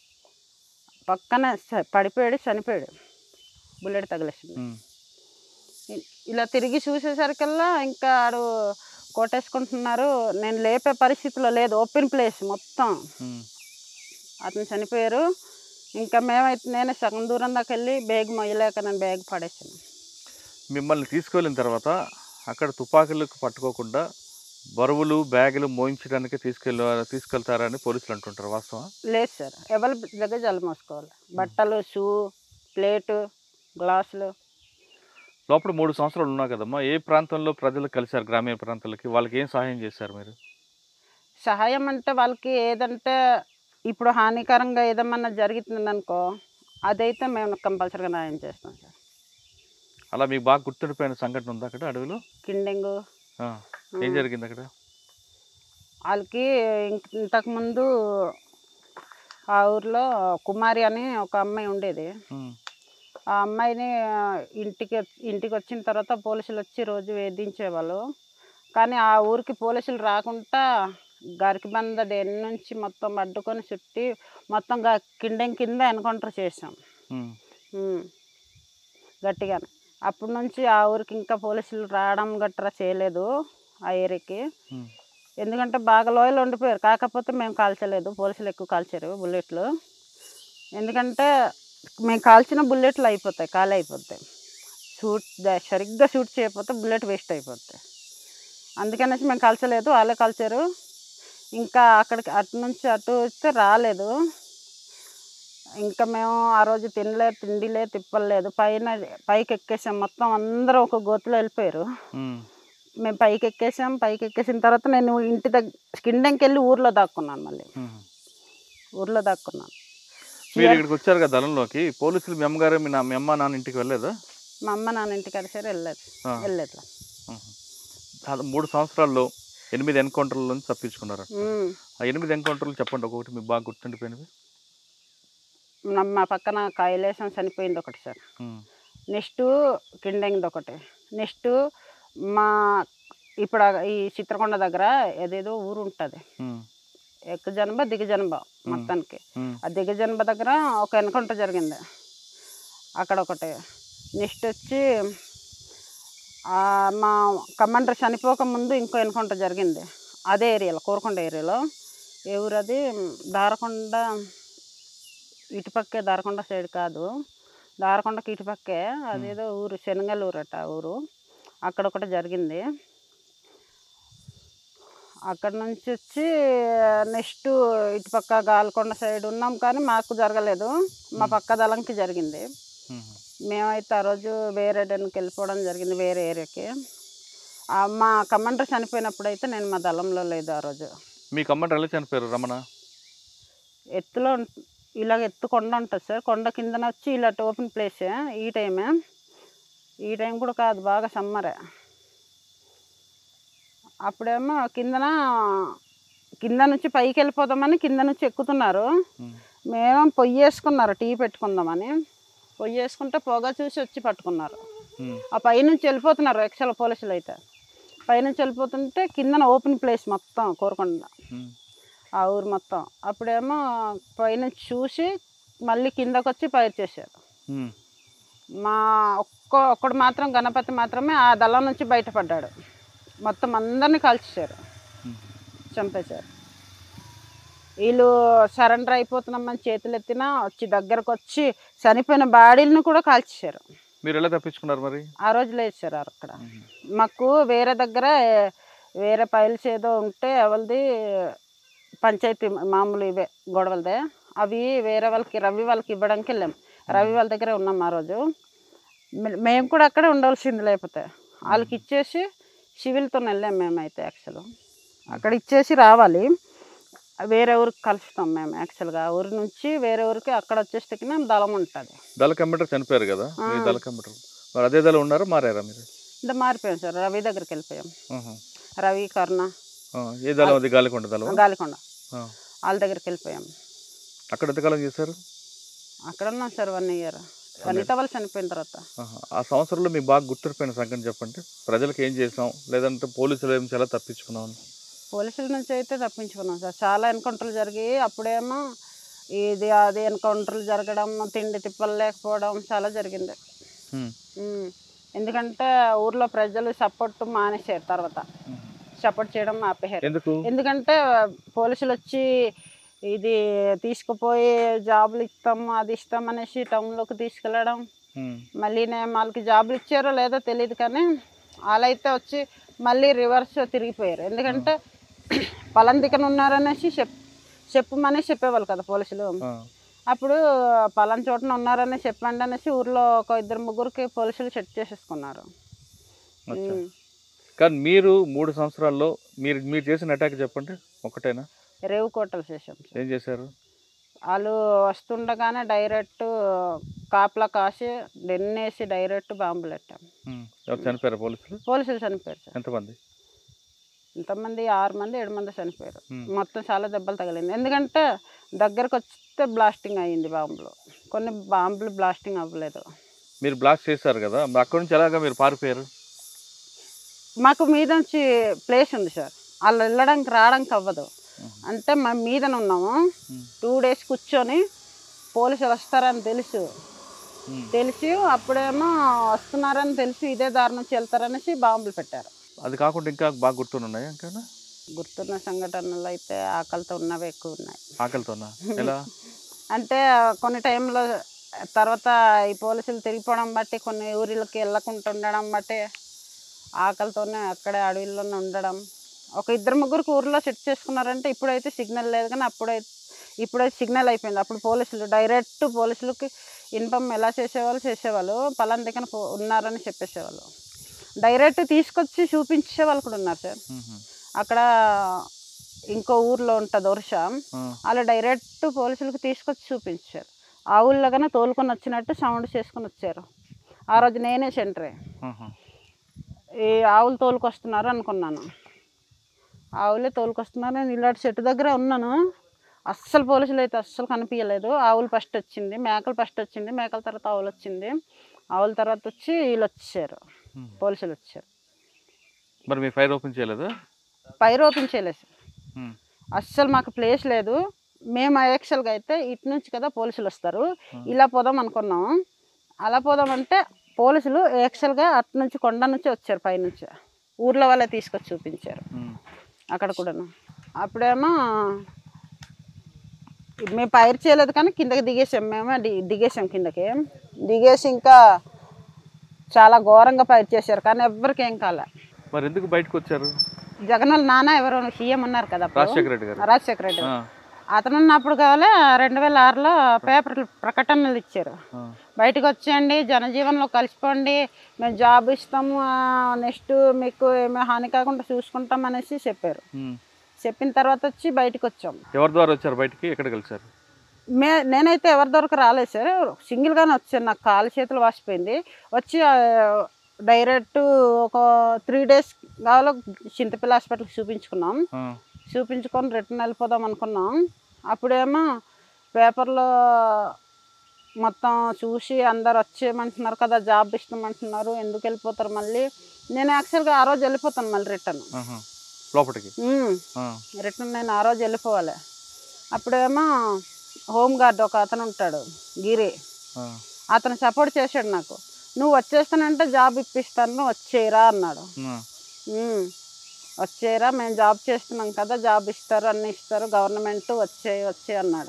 Speaker 2: పక్కనే చ- పడిపోయాడు చనిపోయాడు బుల్లెట్ తగిలేసింది
Speaker 1: ఉమ్.
Speaker 2: ఇ- ఇలా తిరిగి చూసేసరికల్లా ఇంకా ఆడు కొట్టేసుకుంటున్నారు నేను లేపే పరిస్థితిలో లేదు ఓపెన్ ప్లేస్ మొత్తం
Speaker 1: ఉమ్.
Speaker 2: అతను చనిపోయారు ఇంకా మేమైతే నేనే సగం దూరం దాకా వెళ్ళి బ్యాగ్ మొయ్యలేక నేను బ్యాగ్ పడేసాను
Speaker 1: మిమ్మల్ని తీసుకువెళ్ళిన తర్వాత అక్కడ తుపాకులకు పట్టుకోకుండా బరువులు బ్యాగులు మోయించడానికి తీసుకెళ్ళ తీసుకెళ్తారని పోలీసులు అంటుంటారు వాస్తవం
Speaker 2: లేదు సార్ ఎవరి దగ్గర జల మోసుకోవాలి బట్టలు షూ ప్లేటు గ్లాసులు
Speaker 1: లోపల మూడు సంవత్సరాలు ఉన్నా కదమ్మా ఏ ప్రాంతంలో ప్రజలు కలిశారు గ్రామీణ ప్రాంతాలకి వాళ్ళకి ఏం సహాయం చేశారు మీరు
Speaker 2: సహాయం అంటే వాళ్ళకి ఏదంటే ఇప్పుడు హానికరంగా ఏదమన్నా జరుగుతుంది అనుకో అదైతే మేము కంపల్సరీగా న్యాయం చేస్తాం సార్
Speaker 1: అలా మీకు బాగా గుర్తుండిపోయిన సంఘటన ఉందా అక్కడ అడవిలో
Speaker 2: కిండింగ్
Speaker 1: ఆ, ఏం జరిగింది అక్కడ
Speaker 2: వాళ్ళకి ఇంక- ఇంతకుముందు ఆ ఊర్లో కుమారి అని ఒక అమ్మాయి ఉండేది
Speaker 1: ఉమ్,
Speaker 2: ఆ అమ్మాయిని ఆ, ఇంటికి ఇంటికి వచ్చిన తర్వాత పోలీసులు వచ్చి రోజు వేధించేవాళ్ళు కానీ ఆ ఊరికి పోలీసులు రాకుండా గరికి బంద డెన్ నుంచి మొత్తం అడ్డుకొని చుట్టి మొత్తం గా కిండెం కింద ఎన్కౌంటర్ చేసాం
Speaker 1: ఉమ్,
Speaker 2: ఉమ్. గట్టిగానే అప్పటి నుంచి ఆ ఊరికి ఇంకా పోలీసులు రావడం గట్రా చేయలేదు ఆ ఏరియాకి
Speaker 1: ఉమ్,
Speaker 2: ఎందుకంటే బాగా లోయలు ఉండిపోయారు కాకపోతే మేము కాల్చలేదు పోలీసులు ఎక్కువ కాల్చారు బుల్లెట్లు ఎందుకంటే మేము కాల్చిన బుల్లెట్లు అయిపోతాయి ఖాళీ అయిపోతాయి షూట్ ద- సరిగ్గా షూట్ చేయకపోతే బుల్లెట్ వేస్ట్ అయిపోతాయి అందుకనేసి మేము కాల్చలేదు వాళ్ళే కాల్చారు ఇంకా అక్కడికి అటు నుంచి అటు వస్తే రాలేదు ఇంకా మేము ఆ రోజు తినలే తిండిలే తిప్పలేదు పైన పైకి ఎక్కేసాం మొత్తం అందరూ ఒక గోతులో వెళ్ళిపోయారు
Speaker 1: ఉమ్,
Speaker 2: మేము పైకి ఎక్కేసాం పైకి ఎక్కేసిన తర్వాత నేను ఇంటి దగ్గర కిండంకి వెళ్ళి ఊర్లో దాక్కున్నాను మళ్ళీ
Speaker 1: ఉమ్.
Speaker 2: ఊర్లో దాక్కున్నాను
Speaker 1: మీరు ఇక్కడికి వచ్చారు కదా దళంలోకి పోలీసులు మీ అమ్మగారు మీ నా మీ అమ్మ నాన్న ఇంటికి వెళ్ళలేదా
Speaker 2: మా అమ్మ నాన్న ఇంటికి కలిసారు వెళ్ళలేదు
Speaker 1: ఆ.
Speaker 2: వెళ్ళలేదు
Speaker 1: ఉహు. ఆ మూడు సంవత్సరాల్లో ఎనిమిది ఎన్కౌంటర్ల నుంచి తప్పించుకున్నారు
Speaker 2: ఉమ్.
Speaker 1: ఆ ఎనిమిది ఎన్కౌంటర్లు చెప్పండి ఒక్కొక్కటి మీకు బాగా గుర్తుండిపోయినవి
Speaker 2: నా- మా పక్కన కైలేసం చనిపోయింది ఒకటి సార్
Speaker 1: ఉమ్,
Speaker 2: నెక్స్ట్ కిండంగిది ఒకటి నెక్స్ట్ మా ఇప్పుడు ఆ- ఈ చిత్రకొండ దగ్గర ఏదేదో ఊరు ఉంటుంది
Speaker 1: ఉమ్,
Speaker 2: ఎక్క జనబ దిగ జనబ మొత్తానికి
Speaker 1: ఉమ్,
Speaker 2: ఆ దిగ జనబ దగ్గర ఒక ఎన్కౌంటర్ జరిగింది అక్కడ ఒకటి నెక్స్ట్ వచ్చి ఆ, మా కమాండర్ చనిపోక ముందు ఇంకో ఎన్కౌంటర్ జరిగింది అదే ఏరియాలో కోరకొండ ఏరియాలో ఏ ఊరు అది దారకొండ ఇటుపక్కే దారకొండ సైడ్ కాదు దారకొండకి ఇటుపక్కే అదేదో ఊరు శనగలూరు అట ఆ ఊరు అక్కడ ఒకటి జరిగింది అక్కడ నుంచి వచ్చి నెక్స్ట్ ఇటుపక్క గాల్కొండ సైడ్ ఉన్నాం కానీ మాకు జరగలేదు మా పక్క దళంకి జరిగింది
Speaker 1: ఉమ్.
Speaker 2: మేమైతే ఆ రోజు వేరే డెన్కి వెళ్ళిపోవడం జరిగింది వేరే ఏరియాకి ఆ మా కమాండర్ చనిపోయినప్పుడు అయితే నేను మా దళంలో లేదు ఆ రోజు
Speaker 1: మీ కమ్మంటారు ఎలా చనిపోయారు రమణ
Speaker 2: ఎత్తులో ఉం- ఇలాగ ఎత్తు కొండ ఉంటుంది సార్ కొండ కిందన వచ్చి ఇలా ఓపెన్ ప్లేసే ఈ టైమే ఈ టైం కూడా కాదు బాగా సమ్మరే అప్పుడేమో కిందన కింద నుంచి పైకి వెళ్ళిపోదామని కింద నుంచి ఎక్కుతున్నారు
Speaker 1: ఉమ్,
Speaker 2: మేము పొయ్యి వేసుకున్నారు టీ పెట్టుకుందామని పొయ్యి వేసుకుంటే పొగ చూసి వచ్చి పట్టుకున్నారు
Speaker 1: ఉమ్,
Speaker 2: ఆ పైనుంచి వెళ్ళిపోతున్నారు ఎక్సల్ పోలీసులు అయితే పైనుంచి వెళ్ళిపోతుంటే కిందన ఓపెన్ ప్లేస్ మొత్తం కోరకుండా
Speaker 1: ఉమ్,
Speaker 2: ఆ ఊరు మొత్తం అప్పుడేమో పైనుంచి చూసి మళ్ళీ కిందకు వచ్చి ఫైర్ చేశారు
Speaker 1: ఉమ్,
Speaker 2: మా ఒక్క ఒక్కడు మాత్రం గణపతి మాత్రమే ఆ దళం నుంచి బయటపడ్డాడు మొత్తం అందరినీ కాల్చేశారు
Speaker 1: ఉమ్.
Speaker 2: చంపేశారు వీళ్ళు సరెండర్ అయిపోతున్నామని చేతులు ఎత్తినా వచ్చి దగ్గరకు వచ్చి చనిపోయిన బాడీలను కూడా కాల్చేశారు
Speaker 1: మీరు ఎలా తప్పించుకున్నారు మరి
Speaker 2: ఆ రోజు లేచారు అక్కడ
Speaker 1: ఉమ్,
Speaker 2: మాకు వేరే దగ్గర వేరే ఫైల్స్ ఏదో ఉంటే ఎవరిది పంచాయతీ మామూలు ఇవే గొడవలదే అవి వేరే వాళ్ళకి రవి వాళ్ళకి ఇవ్వడానికి వెళ్ళాం రవి వాళ్ళ దగ్గరే ఉన్నాం ఆ రోజు మే- మేము కూడా అక్కడే ఉండవలసింది లేకపోతే వాళ్ళకి ఇచ్చేసి సివిల్తో వెళ్ళాం మేమైతే యాక్చువల్ అక్కడ ఇచ్చేసి రావాలి వేరే ఊరికి కలుస్తాం మేము యాక్చువల్గా ఆ ఊరి నుంచి వేరే ఊరికి అక్కడ వచ్చేసరికి దళం ఉంటుంది
Speaker 1: దళ కమ్మంటారు చనిపోయారు కదా మీ దళ కమ్మంటారు మరి అదే దళ ఉన్నారా మారారా మీరు
Speaker 2: ఇంత మారిపోయాం సార్ రవి దగ్గరికి వెళ్ళిపోయాం
Speaker 1: ఆహా.
Speaker 2: రవి కరుణ
Speaker 1: ఆ, ఏ దళం అది గాలికొండ దళం
Speaker 2: గాలికొండ
Speaker 1: ఆ.
Speaker 2: వాళ్ళ దగ్గరికి వెళ్ళిపోయాం
Speaker 1: అక్కడ ఎంతకాలం చేశారు
Speaker 2: అక్కడ ఉన్నాం సార్ వన్ ఇయర్ అనిత వాళ్ళు చనిపోయిన తర్వాత
Speaker 1: ఆహా. ఆ సంవత్సరంలో మీకు బాగా గుర్తుండిపోయిన సంగతి చెప్పండి ప్రజలకు ఏం చేసాం లేదంటే పోలీసులు ఏం చాలా తప్పించుకున్నాం అని.
Speaker 2: పోలీసుల నుంచి అయితే తప్పించుకున్నాం సార్ చాలా ఎన్కౌంటర్లు జరిగి అప్పుడేమో ఇది అది ఎన్కౌంటర్లు జరగడం తిండి తిప్పలు లేకపోవడం చాలా జరిగింది
Speaker 1: ఉమ్,
Speaker 2: ఉమ్. ఎందుకంటే ఊర్లో ప్రజలు సపోర్ట్ మానేశారు తర్వాత
Speaker 1: ఉమ్.
Speaker 2: సపోర్ట్ చేయడం ఆపేశారు
Speaker 1: ఎందుకు
Speaker 2: ఎందుకంటే పోలీసులు వచ్చి ఇది తీసుకుపోయి జాబులు ఇస్తాం అది ఇస్తాం అనేసి టౌన్లోకి తీసుకెళ్ళడం
Speaker 1: ఉమ్,
Speaker 2: మళ్ళీ నేను వాళ్ళకి జాబులు ఇచ్చారో లేదో తెలియదు కానీ వాళ్ళైతే వచ్చి మళ్ళీ రివర్స్ తిరిగిపోయారు ఎందుకంటే పలాన్ దిక్కన ఉన్నారనేసి చెప్ చెప్పమని చెప్పేవాళ్ళు కదా పోలీసులు
Speaker 1: ఆ,
Speaker 2: అప్పుడు పలాన్ చోటన ఉన్నారని చెప్పండి అనేసి ఊర్లో ఒక ఇద్దరు ముగ్గురికి పోలీసులు సెట్ చేసేసుకున్నారు
Speaker 1: అచ్చా.
Speaker 2: ఉమ్.
Speaker 1: కానీ మీరు మూడు సంవత్సరాల్లో మీరు మీరు చేసిన అటాక్ చెప్పండి ఒకటేనా
Speaker 2: రేవు కోటలు చేసాం సార్.
Speaker 1: ఏం చేశారు
Speaker 2: వాళ్ళు వస్తుండగానే డైరెక్ట్ కాపలా కాసి డెన్నేసి డైరెక్ట్ బాంబులు పెట్టాం
Speaker 1: ఉమ్. ఎవరు చనిపోయారు పోలీసులు
Speaker 2: పోలీసులు చనిపోయారు సార్
Speaker 1: ఎంతమంది
Speaker 2: ఇంతమంది ఆరు మంది ఏడు మంది చనిపోయారు
Speaker 1: ఉమ్.
Speaker 2: మొత్తం చాలా దెబ్బలు తగిలింది ఎందుకంటే దగ్గరకు వస్తే బ్లాస్టింగ్ అయ్యింది బాంబులు కొన్ని బాంబులు బ్లాస్టింగ్ అవ్వలేదు
Speaker 1: మీరు బ్లాస్ట్ చేశారు కదా మరి అక్కడి నుంచి ఎలాగ మీరు పారిపోయారు
Speaker 2: మాకు మీద నుంచి ప్లేస్ ఉంది సార్ వాళ్ళు వెళ్ళడానికి రావడానికి అవ్వదు
Speaker 1: ఉమ్.
Speaker 2: అంటే మేము మీదన ఉన్నాము
Speaker 1: ఉమ్.
Speaker 2: టూ డేస్ కూర్చొని పోలీసులు వస్తారని తెలుసు
Speaker 1: ఉమ్.
Speaker 2: తెలిసి అప్పుడేమో వస్తున్నారని తెలిసి ఇదే దారి నుంచి వెళ్తారనేసి బాంబులు పెట్టారు
Speaker 1: అది కాకుండా ఇంకా బాగా గుర్తున్నాయి ఇంకా
Speaker 2: గుర్తున్న సంఘటనలు అయితే ఆకలితో ఉన్నవి ఎక్కువ ఉన్నాయి
Speaker 1: ఆకలితోనా ఎలా
Speaker 2: అంటే కొన్ని టైంలో తర్వాత ఈ పోలీసులు తిరిగిపోవడం బట్టి కొన్ని ఊరిలోకి వెళ్ళకుండా ఉండడం బట్టి ఆకలితోనే అక్కడే అడవిలోనే ఉండడం ఒక ఇద్దరు ముగ్గురికి ఊరిలో సెట్ చేసుకున్నారంటే ఇప్పుడైతే సిగ్నల్ లేదు కానీ అప్పుడైతే ఇప్పుడైతే సిగ్నల్ అయిపోయింది అప్పుడు పోలీసులు డైరెక్ట్ పోలీసులకి ఇన్ఫామ్ ఎలా చేసేవాళ్ళు చేసేవాళ్ళు పలానా దగ్గర పో- ఉన్నారని చెప్పేసేవాళ్ళు డైరెక్ట్ తీసుకొచ్చి చూపించే వాళ్ళు కూడా ఉన్నారు సార్
Speaker 1: ఉహు.
Speaker 2: అక్కడ ఇంకో ఊర్లో ఉంటుంది వర్ష
Speaker 1: ఆ.
Speaker 2: వాళ్ళు డైరెక్ట్ పోలీసులకు తీసుకొచ్చి చూపించారు ఆ ఊళ్ళోగానే తోలుకొని వచ్చినట్టు సౌండ్ చేసుకొని వచ్చారు ఆ రోజు నేనే సెంటరే
Speaker 1: ఆహా.
Speaker 2: ఈ ఆవులు తోలుకొస్తున్నారు అనుకున్నాను ఆవులే తోలుకొస్తున్నారు నేను ఇలాంటి చెట్టు దగ్గర ఉన్నాను అస్సలు పోలీసులు అయితే అస్సలు కనిపించలేదు ఆవులు ఫస్ట్ వచ్చింది మేకలు ఫస్ట్ వచ్చింది మేకల తర్వాత ఆవులు వచ్చింది ఆవుల తర్వాత వచ్చి వీళ్ళు వచ్చారు
Speaker 1: ఉమ్.
Speaker 2: పోలీసులు వచ్చారు
Speaker 1: మరి మీ ఫైర్ ఓపెన్ చేయలేదా
Speaker 2: పైరు ఓపెన్ చేయలేదు సార్.
Speaker 1: ఉమ్.
Speaker 2: అస్సలు మాకు ప్లేస్ లేదు మేము యాక్చువల్గా అయితే ఇటు నుంచి కదా పోలీసులు వస్తారు ఇలా పోదాం అనుకున్నాం అలా పోదాం అంటే పోలీసులు యాక్చువల్గా అటు నుంచి కొండ నుంచి వచ్చారు పైనుంచి ఊర్లో వాళ్ళే తీసుకొచ్చి చూపించారు
Speaker 1: ఉమ్.
Speaker 2: అక్కడ కూడాను అప్పుడేమో మేము పైరు చేయలేదు కానీ కిందకి దిగేసాం మేము ది- దిగేసాం కిందకి దిగేసి ఇంకా చాలా ఘోరంగా పైరు చేశారు కానీ ఎవ్వరికి ఏం కాలే
Speaker 1: మరి ఎందుకు బయటకు వచ్చారు
Speaker 2: జగన్ వాళ్ళ నాన్న ఎవరో సీఎం ఉన్నారు కదా అప్పుడు.
Speaker 1: రాజశేఖర రెడ్డి గారు
Speaker 2: రాజశేఖర రెడ్డి
Speaker 1: ఆ.
Speaker 2: అతను ఉన్నప్పుడు కావాలి రెండు వేల ఆరులో పేపర్ ప్రకటనలు ఇచ్చారు
Speaker 1: ఆ.
Speaker 2: బయటకు వచ్చేయండి జనజీవన్లో కలిసిపోండి మేము జాబ్ ఇస్తాము నెక్స్ట్ మీకు ఏమీ హాని కాకుండా చూసుకుంటాం అనేసి చెప్పారు
Speaker 1: ఉమ్.
Speaker 2: చెప్పిన తర్వాత వచ్చి బయటకు వచ్చాం
Speaker 1: ఎవరి ద్వారా వచ్చారు బయటికి ఎక్కడ కలిసారు
Speaker 2: మే నేనైతే ఎవరి దొరకు రాలేదు సార్ సింగిల్గానే వచ్చాను నాకు కాలు చేతులు వాసిపోయింది వచ్చి ఆ, డైరెక్ట్ ఒక త్రీ డేస్ కావాలో చింతపిల్ల హాస్పిటల్కి చూపించుకున్నాం
Speaker 1: ఆ.
Speaker 2: చూపించుకొని రిటర్న్ వెళ్ళిపోదాం అనుకున్నాం అప్పుడేమో పేపర్లో మొత్తం చూసి అందరు వచ్చేయమంటున్నారు కదా జాబ్ ఇస్తామంటున్నారు ఎందుకు వెళ్ళిపోతారు మళ్ళీ నేను యాక్చువల్గా ఆ రోజు వెళ్ళిపోతాను మళ్ళీ రిటర్న్
Speaker 1: ఆహా. లోపలికి ఆ.
Speaker 2: రిటర్న్ నేను ఆ రోజు వెళ్ళిపోవాలి అప్పుడేమో హోమ్ గార్డ్ ఒక అతను ఉంటాడు గిరి
Speaker 1: ఆ.
Speaker 2: అతను సపోర్ట్ చేశాడు నాకు నువ్వు వచ్చేస్తానంటే జాబ్ ఇప్పిస్తాను నువ్వు వచ్చేయరా అన్నాడు
Speaker 1: ఆ.
Speaker 2: ఉమ్. వచ్చేయరా మేము జాబ్ చేస్తున్నాం కదా జాబ్ ఇస్తారు అన్నీ ఇస్తారు గవర్నమెంట్ వచ్చేయి వచ్చే అన్నాడు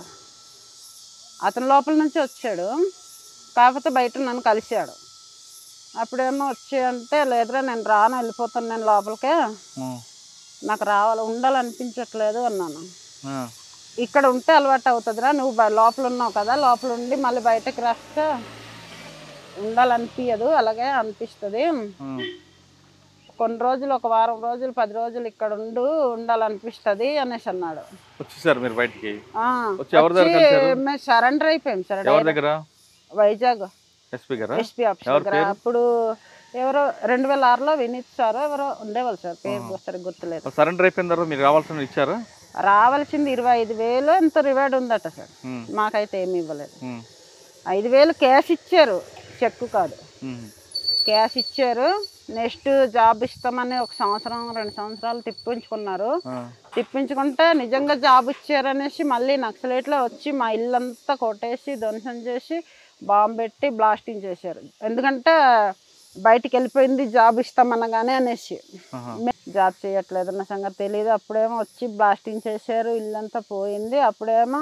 Speaker 2: అతను లోపల నుంచి వచ్చాడు కాకపోతే బయట నన్ను కలిశాడు అప్పుడేమో వచ్చే అంటే లేదురా నేను రాను వెళ్ళిపోతాను నేను లోపలికే
Speaker 1: ఆ.
Speaker 2: నాకు రావాలి ఉండాలనిపించట్లేదు అన్నాను
Speaker 1: ఆ.
Speaker 2: ఇక్కడ ఉంటే అలవాటు అవుతుందిరా నువ్వు బ- లోపల ఉన్నావు కదా లోపల ఉండి మళ్ళీ బయటకు రాస్తే ఉండాలనిపించదు అలాగే అనిపిస్తుంది
Speaker 1: ఆ.
Speaker 2: కొన్ని రోజులు ఒక వారం రోజులు పది రోజులు ఇక్కడ ఉండు ఉండాలనిపిస్తుంది అనేసి అన్నాడు
Speaker 1: వచ్చేసారు మీరు బయటికి
Speaker 2: ఆ,
Speaker 1: వచ్చి ఎవరి దగ్గర
Speaker 2: వచ్చి
Speaker 1: కలిశారు?
Speaker 2: మేము సరెండర్ అయిపోయాం సార్
Speaker 1: ఎవరి దగ్గర
Speaker 2: వైజాగ్
Speaker 1: ఎస్పీ గారా
Speaker 2: ఎస్పీ ఆఫీస్
Speaker 1: ఎవరి
Speaker 2: దగ్గర అప్పుడు ఎవరో రెండు వేల ఆరులో వినీత్ సార్ ఎవరో ఉండేవాళ్ళు సార్ పేరు సరిగ్గా గుర్తులేదు
Speaker 1: సరెండర్ అయిపోయిన తర్వాత మీరు రావాల్సిన ఇచ్చారా
Speaker 2: రావాల్సింది ఇరవై ఐదు వేలు ఎంత రివార్డ్ ఉందట సార్
Speaker 1: ఉమ్.
Speaker 2: మాకైతే ఏమి ఇవ్వలేదు
Speaker 1: ఉమ్.
Speaker 2: ఐదు వేలు క్యాష్ ఇచ్చారు చెక్కు కాదు
Speaker 1: ఉమ్.
Speaker 2: క్యాష్ ఇచ్చారు నెక్స్ట్ జాబ్ ఇస్తామని ఒక సంవత్సరం రెండు సంవత్సరాలు తిప్పించుకున్నారు
Speaker 1: ఆ.
Speaker 2: తిప్పించుకుంటే నిజంగా జాబ్ ఇచ్చారనేసి మళ్ళీ నక్సలైట్లో వచ్చి మా ఇల్లంతా కొట్టేసి ధ్వంసం చేసి బాంబు పెట్టి బ్లాస్టింగ్ చేశారు ఎందుకంటే బయటికి వెళ్ళిపోయింది జాబ్ ఇస్తామనగానే అనేసి
Speaker 1: ఆహా.
Speaker 2: మే- జాబ్ చేయట్లేదు అన్న సంగతి తెలియదు అప్పుడేమో వచ్చి బ్లాస్టింగ్ చేశారు ఇల్లంతా పోయింది అప్పుడేమో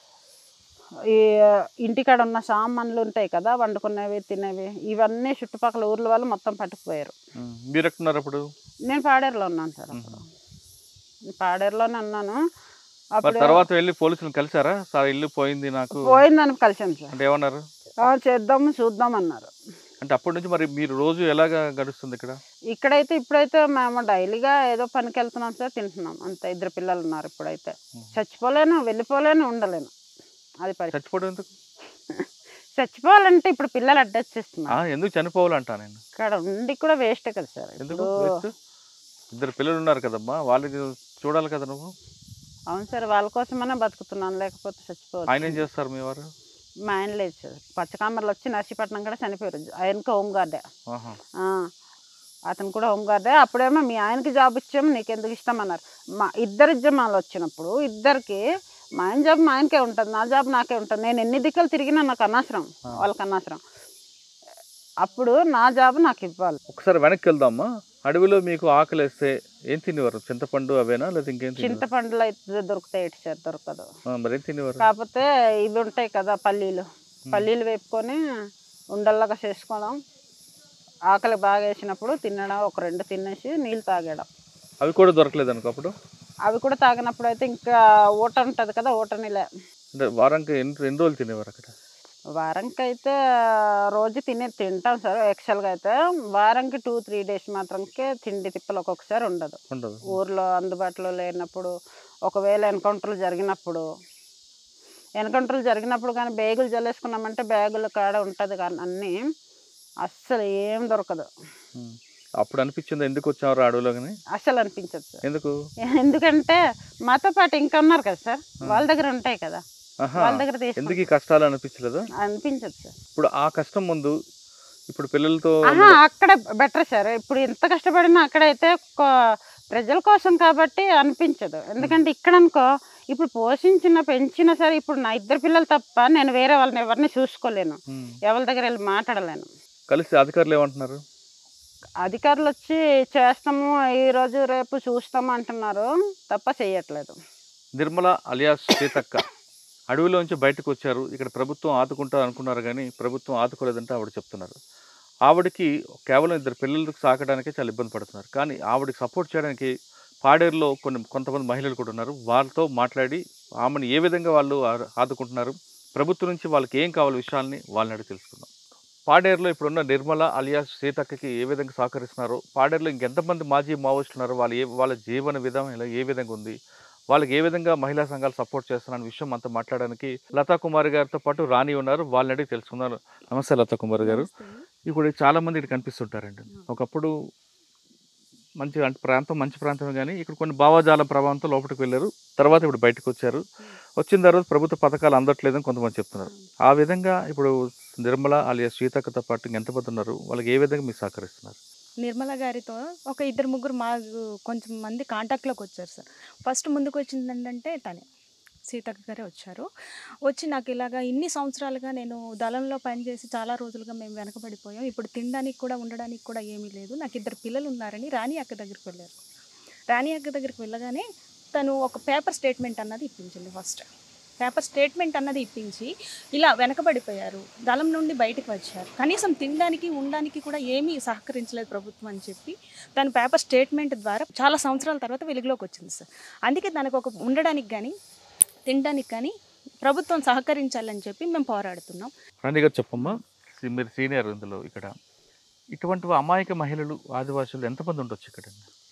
Speaker 2: ఈ ఇంటికాడ ఉన్న సామాన్లు ఉంటాయి కదా వండుకునేవి తినేవి ఇవన్నీ చుట్టుపక్కల ఊర్ల వాళ్ళు మొత్తం పట్టుకుపోయారు
Speaker 1: ఉమ్. మీరు ఎక్కడున్నారు అప్పుడు
Speaker 2: నేను పాడేరులో ఉన్నాను సార్ అప్పుడు నేను పాడేరులోనే ఉన్నాను
Speaker 1: మరి
Speaker 2: అప్పుడు
Speaker 1: తర్వాత వెళ్ళి పోలీసులు కలిసారా సార్ ఇల్లు పోయింది నాకు
Speaker 2: పోయిందని కలిసాను సార్
Speaker 1: అంటే ఏమన్నారు
Speaker 2: ఆ, చేద్దాము చూద్దాం అన్నారు
Speaker 1: అంటే అప్పటి నుంచి మరి మీరు రోజు ఎలాగా గడుస్తుంది ఇక్కడ
Speaker 2: ఇక్కడైతే ఇప్పుడైతే మేము డైలీగా ఏదో పనికి వెళ్తున్నాం సార్ తింటున్నాం అంతే ఇద్దరు పిల్లలు ఉన్నారు ఇప్పుడైతే చచ్చిపోలేను వెళ్ళిపోలేను ఉండలేను అది పరిస్థితి
Speaker 1: చచ్చిపోవడం ఎందుకు
Speaker 2: చచ్చిపోవాలంటే ఇప్పుడు పిల్లలు అడ్డొచ్చేస్తున్నారు
Speaker 1: ఆ, ఎందుకు చనిపోవాలంటా నేను
Speaker 2: ఇక్కడ ఉండి కూడా వేస్ట్ కదా సార్
Speaker 1: ఎందుకు
Speaker 2: ఇప్పుడు
Speaker 1: Waste? ఇద్దరు పిల్లలు ఉన్నారు కదమ్మా వాళ్ళకి చూడాలి కదా నువ్వు
Speaker 2: అవును సార్ వాళ్ళ కోసమైనా బతుకుతున్నాను లేకపోతే
Speaker 1: ఆయన ఏం
Speaker 2: చచ్చిపోవచ్చు
Speaker 1: చేస్తారు మీ వారు
Speaker 2: మా ఆయన లేదు సార్ పచ్చకామర్లు వచ్చి నర్సీపట్నం కూడా చనిపోయారు ఆయనకి హోమ్ గార్డే
Speaker 1: ఆహా.
Speaker 2: ఆ, అతను కూడా హోమ్ గార్డే అప్పుడేమో మీ ఆయనకి జాబ్ ఇచ్చాము నీకు ఎందుకు ఇస్తామన్నారు మా ఇద్దరు ఉద్యమాలు వచ్చినప్పుడు ఇద్దరికి మా ఆయన జాబ్ మా ఆయనకే ఉంటుంది నా జాబ్ నాకే ఉంటుంది నేను ఎన్ని దిక్కులు తిరిగినా నాకు అనవసరం
Speaker 1: ఆ.
Speaker 2: వాళ్ళకి అనవసరం అప్పుడు నా జాబ్ నాకు ఇవ్వాలి
Speaker 1: ఒకసారి వెనక్కి వెళ్దామా అడవిలో మీకు ఆకలి వేస్తే ఏం తినేవారు చింతపండు అవేనా లేదా ఇంకేం తినేవారు
Speaker 2: చింతపండులో అయితే దొరుకుతాయి ఎటు సార్ దొరకదు
Speaker 1: ఆ, మరి ఏం తినేవారు
Speaker 2: కాకపోతే ఇవి ఉంటాయి కదా పల్లీలు పల్లీలు వేపుకొని ఉండల్లాగా చేసుకోవడం ఆకలి బాగా వేసినప్పుడు తినడం ఒక రెండు తినేసి నీళ్ళు తాగడం
Speaker 1: అవి కూడా దొరకలేదు అనుకో అప్పుడు
Speaker 2: అవి కూడా తాగినప్పుడు అయితే ఇంకా ఊట ఉంటుంది కదా ఊట నీళ్ళే
Speaker 1: అంటే వారానికి ఎన్ని ఎన్ని రోజులు తినేవారు అక్కడ
Speaker 2: వారంకి అయితే రోజు తినే తింటాం సార్ యాక్చువల్గా అయితే వారంకి టూ త్రీ డేస్ మాత్రంకే తిండి తిప్పలు ఒక్కొక్కసారి ఉండదు
Speaker 1: ఉండదు
Speaker 2: ఊర్లో అందుబాటులో లేనప్పుడు ఒకవేళ ఎన్కౌంటర్లు జరిగినప్పుడు ఎన్కౌంటర్లు జరిగినప్పుడు కానీ బ్యాగులు జల్లేసుకున్నామంటే బ్యాగుల కాడ ఉంటుంది కానీ అన్నీ అస్సలు ఏం దొరకదు
Speaker 1: ఉమ్. అప్పుడు అనిపించింది ఎందుకు వచ్చారు అడవిలో కానీ
Speaker 2: అస్సలు అనిపించదు సార్
Speaker 1: ఎందుకు
Speaker 2: ఎందుకంటే మాతో పాటు ఇంకా ఉన్నారు కదా సార్ వాళ్ళ దగ్గర ఉంటాయి కదా
Speaker 1: ఆహా
Speaker 2: వాళ్ళ దగ్గర తీసుకుంటాం
Speaker 1: ఎందుకు ఈ కష్టాలు అనిపించలేదా
Speaker 2: అనిపించదు సార్
Speaker 1: ఇప్పుడు ఆ కష్టం ముందు ఇప్పుడు పిల్లలతో
Speaker 2: ఆహా అక్కడ బెటర్ సార్ ఇప్పుడు ఎంత కష్టపడినా అక్కడైతే కొ- ప్రజల కోసం కాబట్టి అనిపించదు ఎందుకంటే ఇక్కడ అనుకో ఇప్పుడు పోషించిన పెంచినా సరే ఇప్పుడు నా ఇద్దరు పిల్లలు తప్ప నేను వేరే వాళ్ళని ఎవరిని చూసుకోలేను
Speaker 1: ఉమ్.
Speaker 2: ఎవరి దగ్గర వెళ్ళి మాట్లాడలేను
Speaker 1: కలిసి అధికారులు ఏమంటున్నారు
Speaker 2: అధికారులు వచ్చి చేస్తాము ఈ రోజు రేపు చూస్తాము అంటున్నారు తప్ప చేయట్లేదు
Speaker 1: నిర్మల అలియాస్ సీతక్క అడవిలోంచి బయటకు వచ్చారు ఇక్కడ ప్రభుత్వం ఆదుకుంటారు అనుకున్నారు కానీ ప్రభుత్వం ఆదుకోలేదంటే ఆవిడ చెప్తున్నారు ఆవిడకి కేవలం ఇద్దరు పిల్లలకు సాకడానికే చాలా ఇబ్బంది పడుతున్నారు కానీ ఆవిడకి సపోర్ట్ చేయడానికి పాడేరులో కొన్ని కొంతమంది మహిళలు కూడా ఉన్నారు వాళ్ళతో మాట్లాడి ఆమెను ఏ విధంగా వాళ్ళు ఆ- ఆదుకుంటున్నారు ప్రభుత్వం నుంచి వాళ్ళకి ఏం కావాలి విషయాల్ని వాళ్ళని అడిగి తెలుసుకుందాం పాడేరులో ఇప్పుడున్న నిర్మల అలియాస్ సీతక్కకి ఏ విధంగా సహకరిస్తున్నారో పాడేరులో ఇంకెంతమంది మాజీ మావోయిస్టులు ఉన్నారో వాళ్ళు ఏ వాళ్ళ జీవన విధానం ఇలా ఏ విధంగా ఉంది వాళ్ళకి ఏ విధంగా మహిళా సంఘాలు సపోర్ట్ చేస్తున్న విషయం అంతా మాట్లాడడానికి లతా కుమార్ గారితో పాటు రాణి ఉన్నారు వాళ్ళని అడిగి తెలుసుకున్నారు నమస్తే లతా కుమార్ గారు ఇప్పుడు చాలా మంది ఇక్కడ కనిపిస్తుంటారండి ఒకప్పుడు మంచి అంటే ప్రాంతం మంచి ప్రాంతమే కానీ ఇక్కడ కొన్ని భావజాల ప్రభావంతో లోపలికి వెళ్ళారు తర్వాత ఇప్పుడు బయటకు వచ్చారు వచ్చిన తర్వాత ప్రభుత్వ పథకాలు అందట్లేదని కొంతమంది చెప్తున్నారు ఆ విధంగా ఇప్పుడు నిర్మల అలియా సీతక్కతో పాటు ఎంతమంది ఉన్నారు వాళ్ళకి ఏ విధంగా మీరు సహకరిస్తున్నారు
Speaker 3: నిర్మల గారితో ఒక ఇద్దరు ముగ్గురు మా కొంచెం మంది కాంటాక్ట్లోకి వచ్చారు సార్ ఫస్ట్ ముందుకు వచ్చింది ఏంటంటే తనే సీతక్క గారే వచ్చారు వచ్చి నాకు ఇలాగా ఇన్ని సంవత్సరాలుగా నేను దళంలో పనిచేసి చాలా రోజులుగా మేము వెనకబడిపోయాం ఇప్పుడు తినడానికి కూడా ఉండడానికి కూడా ఏమీ లేదు నాకు ఇద్దరు పిల్లలు ఉన్నారని రాణి అక్క దగ్గరికి వెళ్ళారు రాణి అక్క దగ్గరికి వెళ్ళగానే తను ఒక పేపర్ స్టేట్మెంట్ అన్నది ఇప్పించింది ఫస్ట్ పేపర్ స్టేట్మెంట్ అన్నది ఇప్పించి ఇలా వెనకబడిపోయారు దళం నుండి బయటకు వచ్చారు కనీసం తినడానికి ఉండడానికి కూడా ఏమీ సహకరించలేదు ప్రభుత్వం అని చెప్పి తన పేపర్ స్టేట్మెంట్ ద్వారా చాలా సంవత్సరాల తర్వాత వెలుగులోకి వచ్చింది సార్ అందుకే తనకు ఒక ఉండడానికి కానీ తినడానికి కానీ ప్రభుత్వం సహకరించాలని చెప్పి మేము పోరాడుతున్నాం
Speaker 1: రాణి గారు చెప్పమ్మా సి- మీరు సీనియర్ ఇందులో ఇక్కడ ఇటువంటి అమాయక మహిళలు ఆదివాసులు ఎంతమంది ఉండొచ్చు ఇక్కడ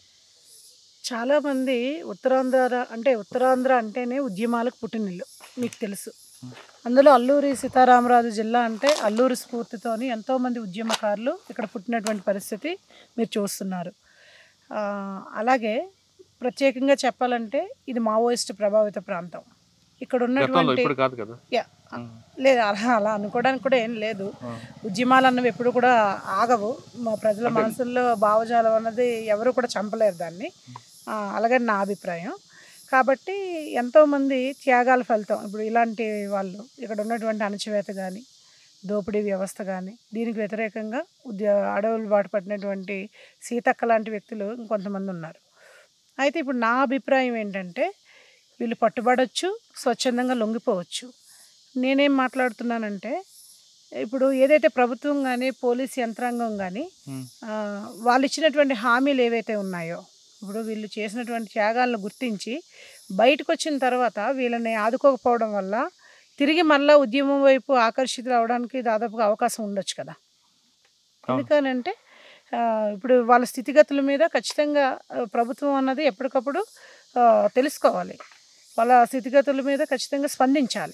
Speaker 4: చాలామంది ఉత్తరాంధ్ర అంటే ఉత్తరాంధ్ర అంటేనే ఉద్యమాలకు పుట్టినిల్లు మీకు తెలుసు అందులో అల్లూరి సీతారామరాజు జిల్లా అంటే అల్లూరి స్ఫూర్తితోని ఎంతోమంది ఉద్యమకారులు ఇక్కడ పుట్టినటువంటి పరిస్థితి మీరు చూస్తున్నారు ఆ, అలాగే ప్రత్యేకంగా చెప్పాలంటే ఇది మావోయిస్ట్ ప్రభావిత ప్రాంతం ఇక్కడ
Speaker 1: గతంలో
Speaker 4: ఉన్నటువంటి
Speaker 1: ఇప్పుడు కాదు కదా
Speaker 4: యా,
Speaker 1: ఉమ్.
Speaker 4: లేదు అలా అలా అనుకోవడానికి కూడా ఏం లేదు
Speaker 1: ఆ.
Speaker 4: ఉద్యమాలు అన్నవి ఎప్పుడు కూడా ఆగవు మా ప్రజల
Speaker 1: అంటే-
Speaker 4: మనసుల్లో భావజాలం అన్నది ఎవరు కూడా చంపలేరు దాన్ని ఆ, అలాగని నా అభిప్రాయం కాబట్టి ఎంతోమంది త్యాగాల ఫలితం ఇప్పుడు ఇలాంటి వాళ్ళు ఇక్కడ ఉన్నటువంటి అణచివేత కానీ దోపిడీ వ్యవస్థ కానీ దీనికి వ్యతిరేకంగా ఉద్య అడవులు బాటు పట్టినటువంటి సీతక్క లాంటి వ్యక్తులు ఇంకొంతమంది ఉన్నారు అయితే ఇప్పుడు నా అభిప్రాయం ఏంటంటే వీళ్ళు పట్టుబడవచ్చు స్వచ్ఛందంగా లొంగిపోవచ్చు నేనేం మాట్లాడుతున్నానంటే ఇప్పుడు ఏదైతే ప్రభుత్వం కానీ పోలీస్ యంత్రాంగం కానీ
Speaker 1: ఉమ్.
Speaker 4: ఆ, వాళ్ళు ఇచ్చినటువంటి హామీలు ఏవైతే ఉన్నాయో ఇప్పుడు వీళ్ళు చేసినటువంటి త్యాగాలను గుర్తించి బయటకు వచ్చిన తర్వాత వీళ్ళని ఆదుకోకపోవడం వల్ల తిరిగి మళ్ళా ఉద్యమం వైపు ఆకర్షితులు అవడానికి దాదాపుగా అవకాశం ఉండొచ్చు కదా ఎందుకనంటే ఆ, ఇప్పుడు వాళ్ళ స్థితిగతుల మీద ఖచ్చితంగా ఆ, ప్రభుత్వం అన్నది ఎప్పటికప్పుడు ఆ, తెలుసుకోవాలి వాళ్ళ స్థితిగతుల మీద ఖచ్చితంగా స్పందించాలి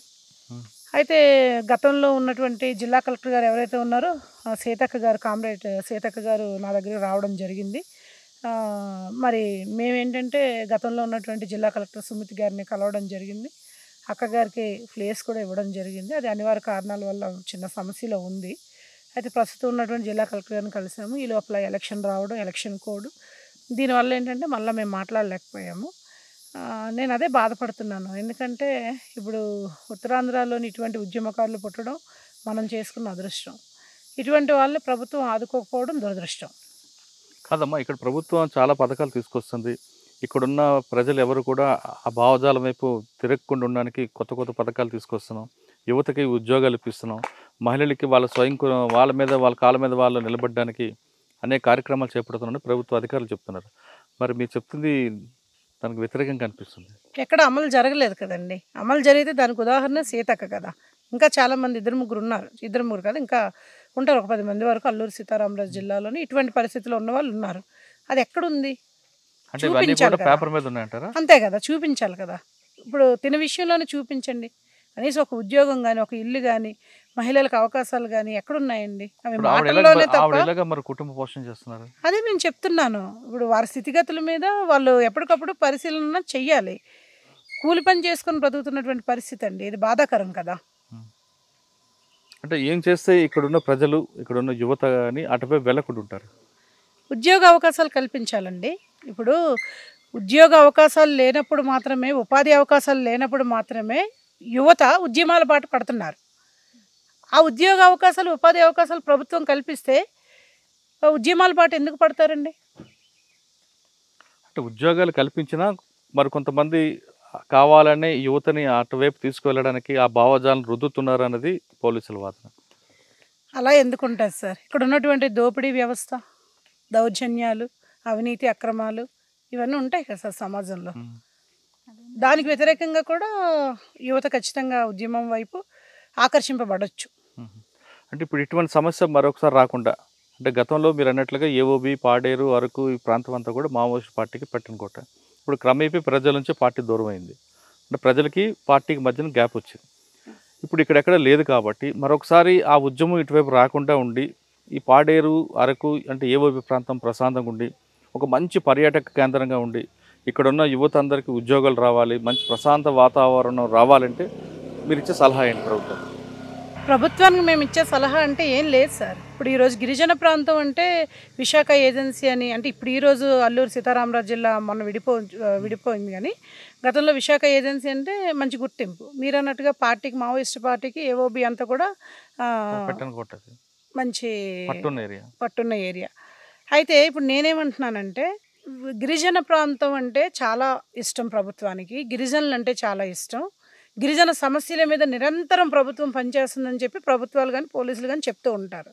Speaker 1: Hmm.
Speaker 4: అయితే గతంలో ఉన్నటువంటి జిల్లా కలెక్టర్ గారు ఎవరైతే ఉన్నారో ఆ సీతక్క గారు కామ్రేడ్ సీతక్క గారు నా దగ్గరికి రావడం జరిగింది ఆ, మరి మేమేంటంటే గతంలో ఉన్నటువంటి జిల్లా కలెక్టర్ సుమిత్ గారిని కలవడం జరిగింది అక్క గారికి ప్లేస్ కూడా ఇవ్వడం జరిగింది అది అనివార్య కారణాల వల్ల చిన్న సమస్యలో ఉంది అయితే ప్రస్తుతం ఉన్నటువంటి జిల్లా కలెక్టర్ గారిని కలిసాము ఈ లోపల ఎలక్షన్ రావడం ఎలక్షన్ కోడ్ దీనివల్ల ఏంటంటే మళ్ళీ మేము మాట్లాడలేకపోయాము ఆ, నేను అదే బాధపడుతున్నాను ఎందుకంటే ఇప్పుడు ఉత్తరాంధ్రలోని ఇటువంటి ఉద్యమకారులు పుట్టడం మనం చేసుకున్న అదృష్టం ఇటువంటి వాళ్ళని ప్రభుత్వం ఆదుకోకపోవడం దురదృష్టం
Speaker 1: కాదమ్మా ఇక్కడ ప్రభుత్వం చాలా పథకాలు తీసుకొస్తుంది ఇక్కడున్న ప్రజలు ఎవరు కూడా ఆ భావజాలం వైపు తిరగకుండా ఉండడానికి కొత్త కొత్త పథకాలు తీసుకొస్తున్నాం యువతకి ఉద్యోగాలు ఇప్పిస్తున్నాం మహిళలకి వాళ్ళ స్వయం కు- వాళ్ళ మీద వాళ్ళ కాళ్ళ మీద వాళ్ళు నిలబడడానికి అనేక కార్యక్రమాలు చేపడుతున్నామని ప్రభుత్వ అధికారులు చెప్తున్నారు మరి మీరు చెప్తుంది దానికి వ్యతిరేకంగా కనిపిస్తుంది
Speaker 4: ఎక్కడ అమలు జరగలేదు కదండి అమలు జరిగితే దానికి ఉదాహరణ సీతక్క కదా ఇంకా చాలా మంది ఇద్దరు ముగ్గురు ఉన్నారు ఇద్దరు ముగ్గురు కాదు ఇంకా ఉంటారు ఒక పది మంది వరకు అల్లూరు సీతారామరాజు జిల్లాలోని ఇటువంటి పరిస్థితుల్లో ఉన్న వాళ్ళు ఉన్నారు అది ఎక్కడుంది
Speaker 1: అంటే ఇవన్నీ
Speaker 4: చూపించాలి
Speaker 1: కూడా
Speaker 4: కదా.
Speaker 1: పేపర్ మీద ఉన్నాయంటారా
Speaker 4: అంతే కదా చూపించాలి కదా ఇప్పుడు తిన విషయంలోనే చూపించండి కనీసం ఒక ఉద్యోగం కానీ ఒక ఇల్లు కానీ మహిళలకు అవకాశాలు కానీ ఎక్కడున్నాయండి అవి
Speaker 1: ఇప్పుడు ఆవిడ ఎలాగ
Speaker 4: మాటల్లోనే
Speaker 1: ఆవిడ
Speaker 4: తప్ప
Speaker 1: ఎలాగ మరి కుటుంబ పోషణ చేస్తున్నారు
Speaker 4: అదే నేను చెప్తున్నాను ఇప్పుడు వారి స్థితిగతుల మీద వాళ్ళు ఎప్పటికప్పుడు పరిశీలన చెయ్యాలి కూలి పని చేసుకొని బ్రతుకుతున్నటువంటి పరిస్థితి అండి ఇది బాధాకరం కదా
Speaker 1: అంటే ఏం చేస్తే ఇక్కడున్న ప్రజలు ఇక్కడున్న యువత అని అటుపై వెళ్ళకుండా ఉంటారు
Speaker 4: ఉద్యోగ అవకాశాలు కల్పించాలండి ఇప్పుడు ఉద్యోగ అవకాశాలు లేనప్పుడు మాత్రమే ఉపాధి అవకాశాలు లేనప్పుడు మాత్రమే యువత ఉద్యమాల బాట పడుతున్నారు ఆ ఉద్యోగ అవకాశాలు ఉపాధి అవకాశాలు ప్రభుత్వం కల్పిస్తే ఆ ఉద్యమాల బాట ఎందుకు పడతారండి
Speaker 1: అంటే ఉద్యోగాలు కల్పించినా మరి కొంతమంది కావాలనే యువతని అటువైపు తీసుకువెళ్ళడానికి ఆ భావజాలను రుద్దుతున్నారు అన్నది పోలీసుల వాదన
Speaker 4: అలా ఎందుకు ఉంటుంది సార్ ఇక్కడ ఉన్నటువంటి దోపిడీ వ్యవస్థ దౌర్జన్యాలు అవినీతి అక్రమాలు ఇవన్నీ ఉంటాయి కదా సార్ సమాజంలో
Speaker 1: ఉమ్.
Speaker 4: దానికి వ్యతిరేకంగా కూడా యువత ఖచ్చితంగా ఉద్యమం వైపు ఆకర్షింపబడవచ్చు
Speaker 1: ఉమ్. అంటే ఇప్పుడు ఇటువంటి సమస్య మరొకసారి రాకుండా అంటే గతంలో మీరు అన్నట్లుగా ఏఓబి పాడేరు అరకు ఈ ప్రాంతం అంతా కూడా మావోయిస్ట్ పార్టీకి పెట్టిన కోట ఇప్పుడు క్రమేపీ ప్రజల నుంచి పార్టీ దూరం అయింది అంటే ప్రజలకి పార్టీకి మధ్యన గ్యాప్ వచ్చింది ఇప్పుడు ఇక్కడెక్కడ లేదు కాబట్టి మరొకసారి ఆ ఉద్యమం ఇటువైపు రాకుండా ఉండి ఈ పాడేరు అరకు అంటే ఏఓబి ప్రాంతం ప్రశాంతంగా ఉండి ఒక మంచి పర్యాటక కేంద్రంగా ఉండి ఇక్కడ ఉన్న యువత అందరికీ ఉద్యోగాలు రావాలి మంచి ప్రశాంత వాతావరణం రావాలంటే మీరు ఇచ్చే సలహా ఏంటి ప్రభుత్వం
Speaker 4: ప్రభుత్వానికి మేము ఇచ్చే సలహా అంటే ఏం లేదు సార్ ఇప్పుడు ఈరోజు గిరిజన ప్రాంతం అంటే విశాఖ ఏజెన్సీ అని అంటే ఇప్పుడు ఈరోజు అల్లూరు సీతారామరాజు జిల్లా మొన్న విడిపో విడిపోయింది కానీ గతంలో విశాఖ ఏజెన్సీ అంటే మంచి గుర్తింపు మీరు అన్నట్టుగా పార్టీకి మావోయిస్ట్ పార్టీకి ఏఓబి అంతా కూడా ఆ,
Speaker 1: పెట్టని కొట్టది
Speaker 4: మంచి
Speaker 1: పట్టున్న ఏరియా
Speaker 4: పట్టున్న ఏరియా అయితే ఇప్పుడు నేనేమంటున్నానంటే గిరిజన ప్రాంతం అంటే చాలా ఇష్టం ప్రభుత్వానికి గిరిజనులు అంటే చాలా ఇష్టం గిరిజన సమస్యల మీద నిరంతరం ప్రభుత్వం పనిచేస్తుందని చెప్పి ప్రభుత్వాలు కానీ పోలీసులు కానీ చెప్తూ ఉంటారు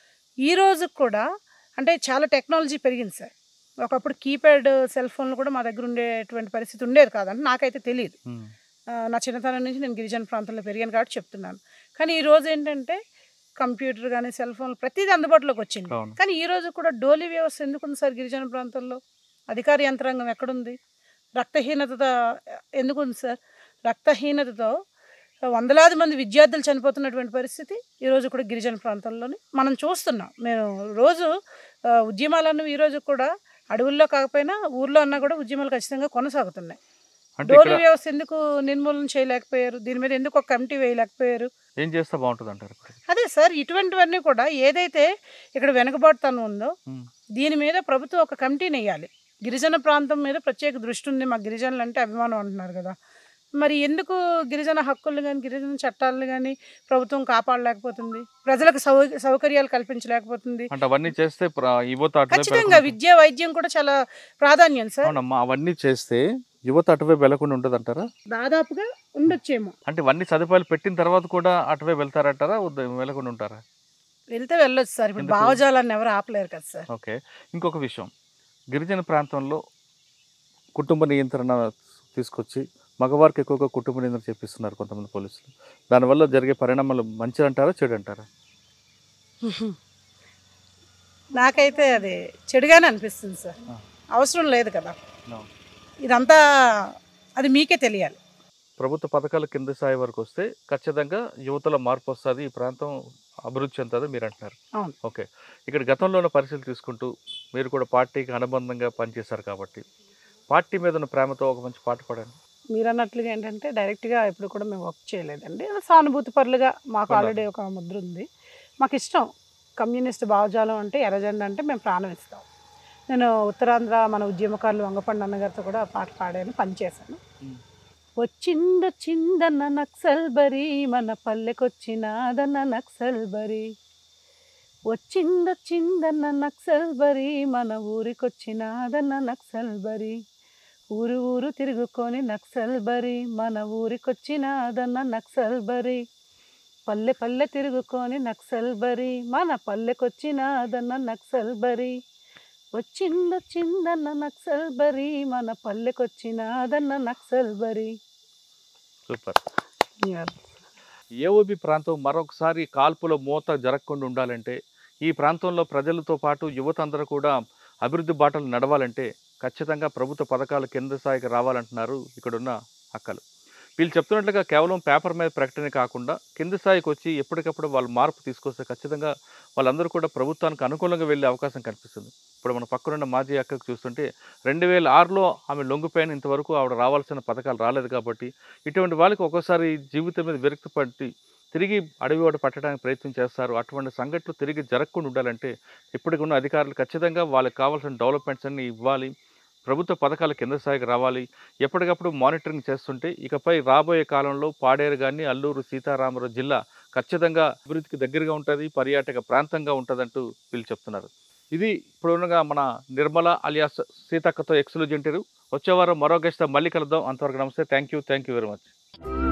Speaker 4: ఈ రోజు కూడా అంటే చాలా టెక్నాలజీ పెరిగింది సార్ ఒకప్పుడు కీప్యాడ్ సెల్ ఫోన్లు కూడా మా దగ్గర ఉండేటువంటి పరిస్థితి ఉండేది కాదంటే నాకైతే తెలియదు
Speaker 1: ఉమ్.
Speaker 4: ఆ, నా చిన్నతనం నుంచి నేను గిరిజన ప్రాంతంలో పెరిగాను కాబట్టి చెప్తున్నాను కానీ ఈ రోజు ఏంటంటే కంప్యూటర్ కానీ సెల్ ఫోన్లు ప్రతిదీ అందుబాటులోకి వచ్చింది
Speaker 1: అవును.
Speaker 4: కానీ ఈ రోజు కూడా డోలీ వ్యవస్థ ఎందుకు ఉంది సార్ గిరిజన ప్రాంతాల్లో అధికార యంత్రాంగం ఎక్కడుంది రక్తహీనత ఎందుకు ఉంది సార్ రక్తహీనతతో వందలాది మంది విద్యార్థులు చనిపోతున్నటువంటి పరిస్థితి ఈరోజు కూడా గిరిజన ప్రాంతాల్లోని మనం చూస్తున్నాం మేము రోజు ఆ, ఉద్యమాలను ఈరోజు కూడా అడవుల్లో కాకపోయినా ఊర్లో అన్నా కూడా ఉద్యమాలు ఖచ్చితంగా కొనసాగుతున్నాయి
Speaker 1: అంటే
Speaker 4: డోలీ
Speaker 1: ఇక్కడ
Speaker 4: వ్యవస్థ ఎందుకు నిర్మూలన చేయలేకపోయారు దీని మీద ఎందుకు ఒక కమిటీ వేయలేకపోయారు
Speaker 1: ఏం చేస్తే బాగుంటుంది అంటారు ఇప్పుడు
Speaker 4: అదే సార్ ఇటువంటివన్నీ కూడా ఏదైతే ఇక్కడ వెనుకబాటుతనం ఉందో
Speaker 1: ఉమ్.
Speaker 4: దీని మీద ప్రభుత్వం ఒక కమిటీని వేయాలి గిరిజన ప్రాంతం మీద ప్రత్యేక దృష్టి ఉంది మా గిరిజనులు అంటే అభిమానం అంటున్నారు కదా మరి ఎందుకు గిరిజన హక్కులు కానీ గిరిజన చట్టాలను కానీ ప్రభుత్వం కాపాడలేకపోతుంది ప్రజలకు సౌ సౌకర్యాలు కల్పించలేకపోతుంది
Speaker 1: అంటే అవన్నీ చేస్తే ప్ర- యువత అటువైపు
Speaker 4: ఖచ్చితంగా
Speaker 1: వెళ్ళకుండా-
Speaker 4: విద్య వైద్యం కూడా చాలా ప్రాధాన్యం సార్
Speaker 1: అవునమ్మా అవన్నీ చేస్తే యువత అటువైపు వెళ్ళకుండా ఉంటుంది అంటారా
Speaker 4: దాదాపుగా ఉండొచ్చేమో
Speaker 1: అంటే ఇవన్నీ సదుపాయాలు పెట్టిన తర్వాత కూడా అటువైపు వెళ్తారంటారా వద్ద- వెళ్ళకుండా ఉంటారా
Speaker 4: వెళ్తే వెళ్ళొచ్చు సార్ ఇప్పుడు
Speaker 1: ఎందుకు?
Speaker 4: భావజాలాన్ని ఎవరు ఆపలేరు కదా సార్
Speaker 1: ఓకే ఇంకొక విషయం గిరిజన ప్రాంతంలో కుటుంబ నియంత్రణ తీసుకొచ్చి మగవారికి ఎక్కువగా కుటుంబ నియంత్రణ చేపిస్తున్నారు కొంతమంది పోలీసులు దానివల్ల జరిగే పరిణామాలు మంచిది అంటారా చెడు అంటారా
Speaker 4: నాకైతే అది చెడుగానే అనిపిస్తుంది సార్
Speaker 1: ఆ.
Speaker 4: అవసరం లేదు కదా
Speaker 1: No.
Speaker 4: ఇదంతా అది మీకే తెలియాలి
Speaker 1: ప్రభుత్వ పథకాల కింద స్థాయి వరకు వస్తే ఖచ్చితంగా యువతలో మార్పు వస్తుంది ఈ ప్రాంతం అభివృద్ధి చెందుతుంది మీరు అంటున్నారు
Speaker 4: అవును.
Speaker 1: ఓకే ఇక్కడ గతంలో ఉన్న పరిస్థితులు తీసుకుంటూ మీరు కూడా పార్టీకి అనుబంధంగా పనిచేశారు కాబట్టి పార్టీ మీద ఉన్న ప్రేమతో ఒక మంచి పాట పాడండి
Speaker 4: మీరు అన్నట్లుగా ఏంటంటే డైరెక్ట్గా ఇప్పుడు కూడా మేము వర్క్ చేయలేదండి సానుభూతి పరులుగా మాకు
Speaker 1: ఉన్నారు.
Speaker 4: ఆల్రెడీ ఒక ముద్ర ఉంది మాకు ఇష్టం కమ్యూనిస్ట్ భావజాలం అంటే ఎర్రజెండా అంటే మేము ప్రాణం ఇస్తాం నేను ఉత్తరాంధ్ర మన ఉద్యమకారులు వంగపండు అన్నగారితో కూడా పాట పాడాను పనిచేశాను
Speaker 1: మ్మ్.
Speaker 4: వచ్చిందొచ్చిందన్న నక్సల్ బరి మన పల్లెకొచ్చినాదన్న నక్సల్ బరి వచ్చిందొచ్చిందన్న నక్సల్ బరి మన ఊరికొచ్చినాదన్న నక్సల్ బరి ఊరు ఊరు తిరుగుకొని నక్సల్ బరి మన ఊరికొచ్చినాదన్న నక్సల్ బరి పల్లె పల్లె తిరుగుకొని నక్సల్ బరి మన పల్లెకొచ్చినాదన్న నక్సల్ బరి వచ్చిందొచ్చిందన్న నక్సల్ బరి మన పల్లెకొచ్చినాదన్న నక్సల్ బరి
Speaker 1: సూపర్ ఏఓబి ప్రాంతం మరొకసారి కాల్పుల మూత జరగకుండా ఉండాలంటే ఈ ప్రాంతంలో ప్రజలతో పాటు యువత అందరూ కూడా అభివృద్ధి బాటలు నడవాలంటే ఖచ్చితంగా ప్రభుత్వ పథకాలు కేంద్ర స్థాయికి రావాలంటున్నారు ఇక్కడున్న అక్కలు వీళ్ళు చెప్తున్నట్లుగా కేవలం పేపర్ మీద ప్రకటన కాకుండా కింద స్థాయికి వచ్చి ఎప్పటికప్పుడు వాళ్ళు మార్పు తీసుకొస్తే ఖచ్చితంగా వాళ్ళందరూ కూడా ప్రభుత్వానికి అనుకూలంగా వెళ్ళే అవకాశం కనిపిస్తుంది ఇప్పుడు మన పక్కనున్న మాజీ అక్కకు చూస్తుంటే రెండు వేల ఆరులో ఆమె లొంగిపోయిన ఇంతవరకు ఆవిడ రావాల్సిన పథకాలు రాలేదు కాబట్టి ఇటువంటి వాళ్ళకి ఒక్కోసారి జీవితం మీద విరక్తి పట్టి తిరిగి అడవి వాడు పట్టడానికి ప్రయత్నం చేస్తారు అటువంటి సంఘటనలు తిరిగి జరగకుండా ఉండాలంటే ఇప్పటికి ఉన్న అధికారులు ఖచ్చితంగా వాళ్ళకి కావాల్సిన డెవలప్మెంట్స్ అన్ని ఇవ్వాలి ప్రభుత్వ పథకాల కింద స్థాయికి రావాలి ఎప్పటికప్పుడు మానిటరింగ్ చేస్తుంటే ఇకపై రాబోయే కాలంలో పాడేరు కానీ అల్లూరు సీతారామరావు జిల్లా ఖచ్చితంగా అభివృద్ధికి దగ్గరగా ఉంటుంది పర్యాటక ప్రాంతంగా ఉంటుందంటూ వీళ్ళు చెప్తున్నారు ఇది ఇప్పుడున్నగా మన నిర్మల అలియాస్ సీతక్కతో ఎక్స్లు జంటారు వచ్చే వారం మరో గెస్ట్ మళ్ళీ కలుద్దాం అంతవరకు నమస్తే thank you thank you very much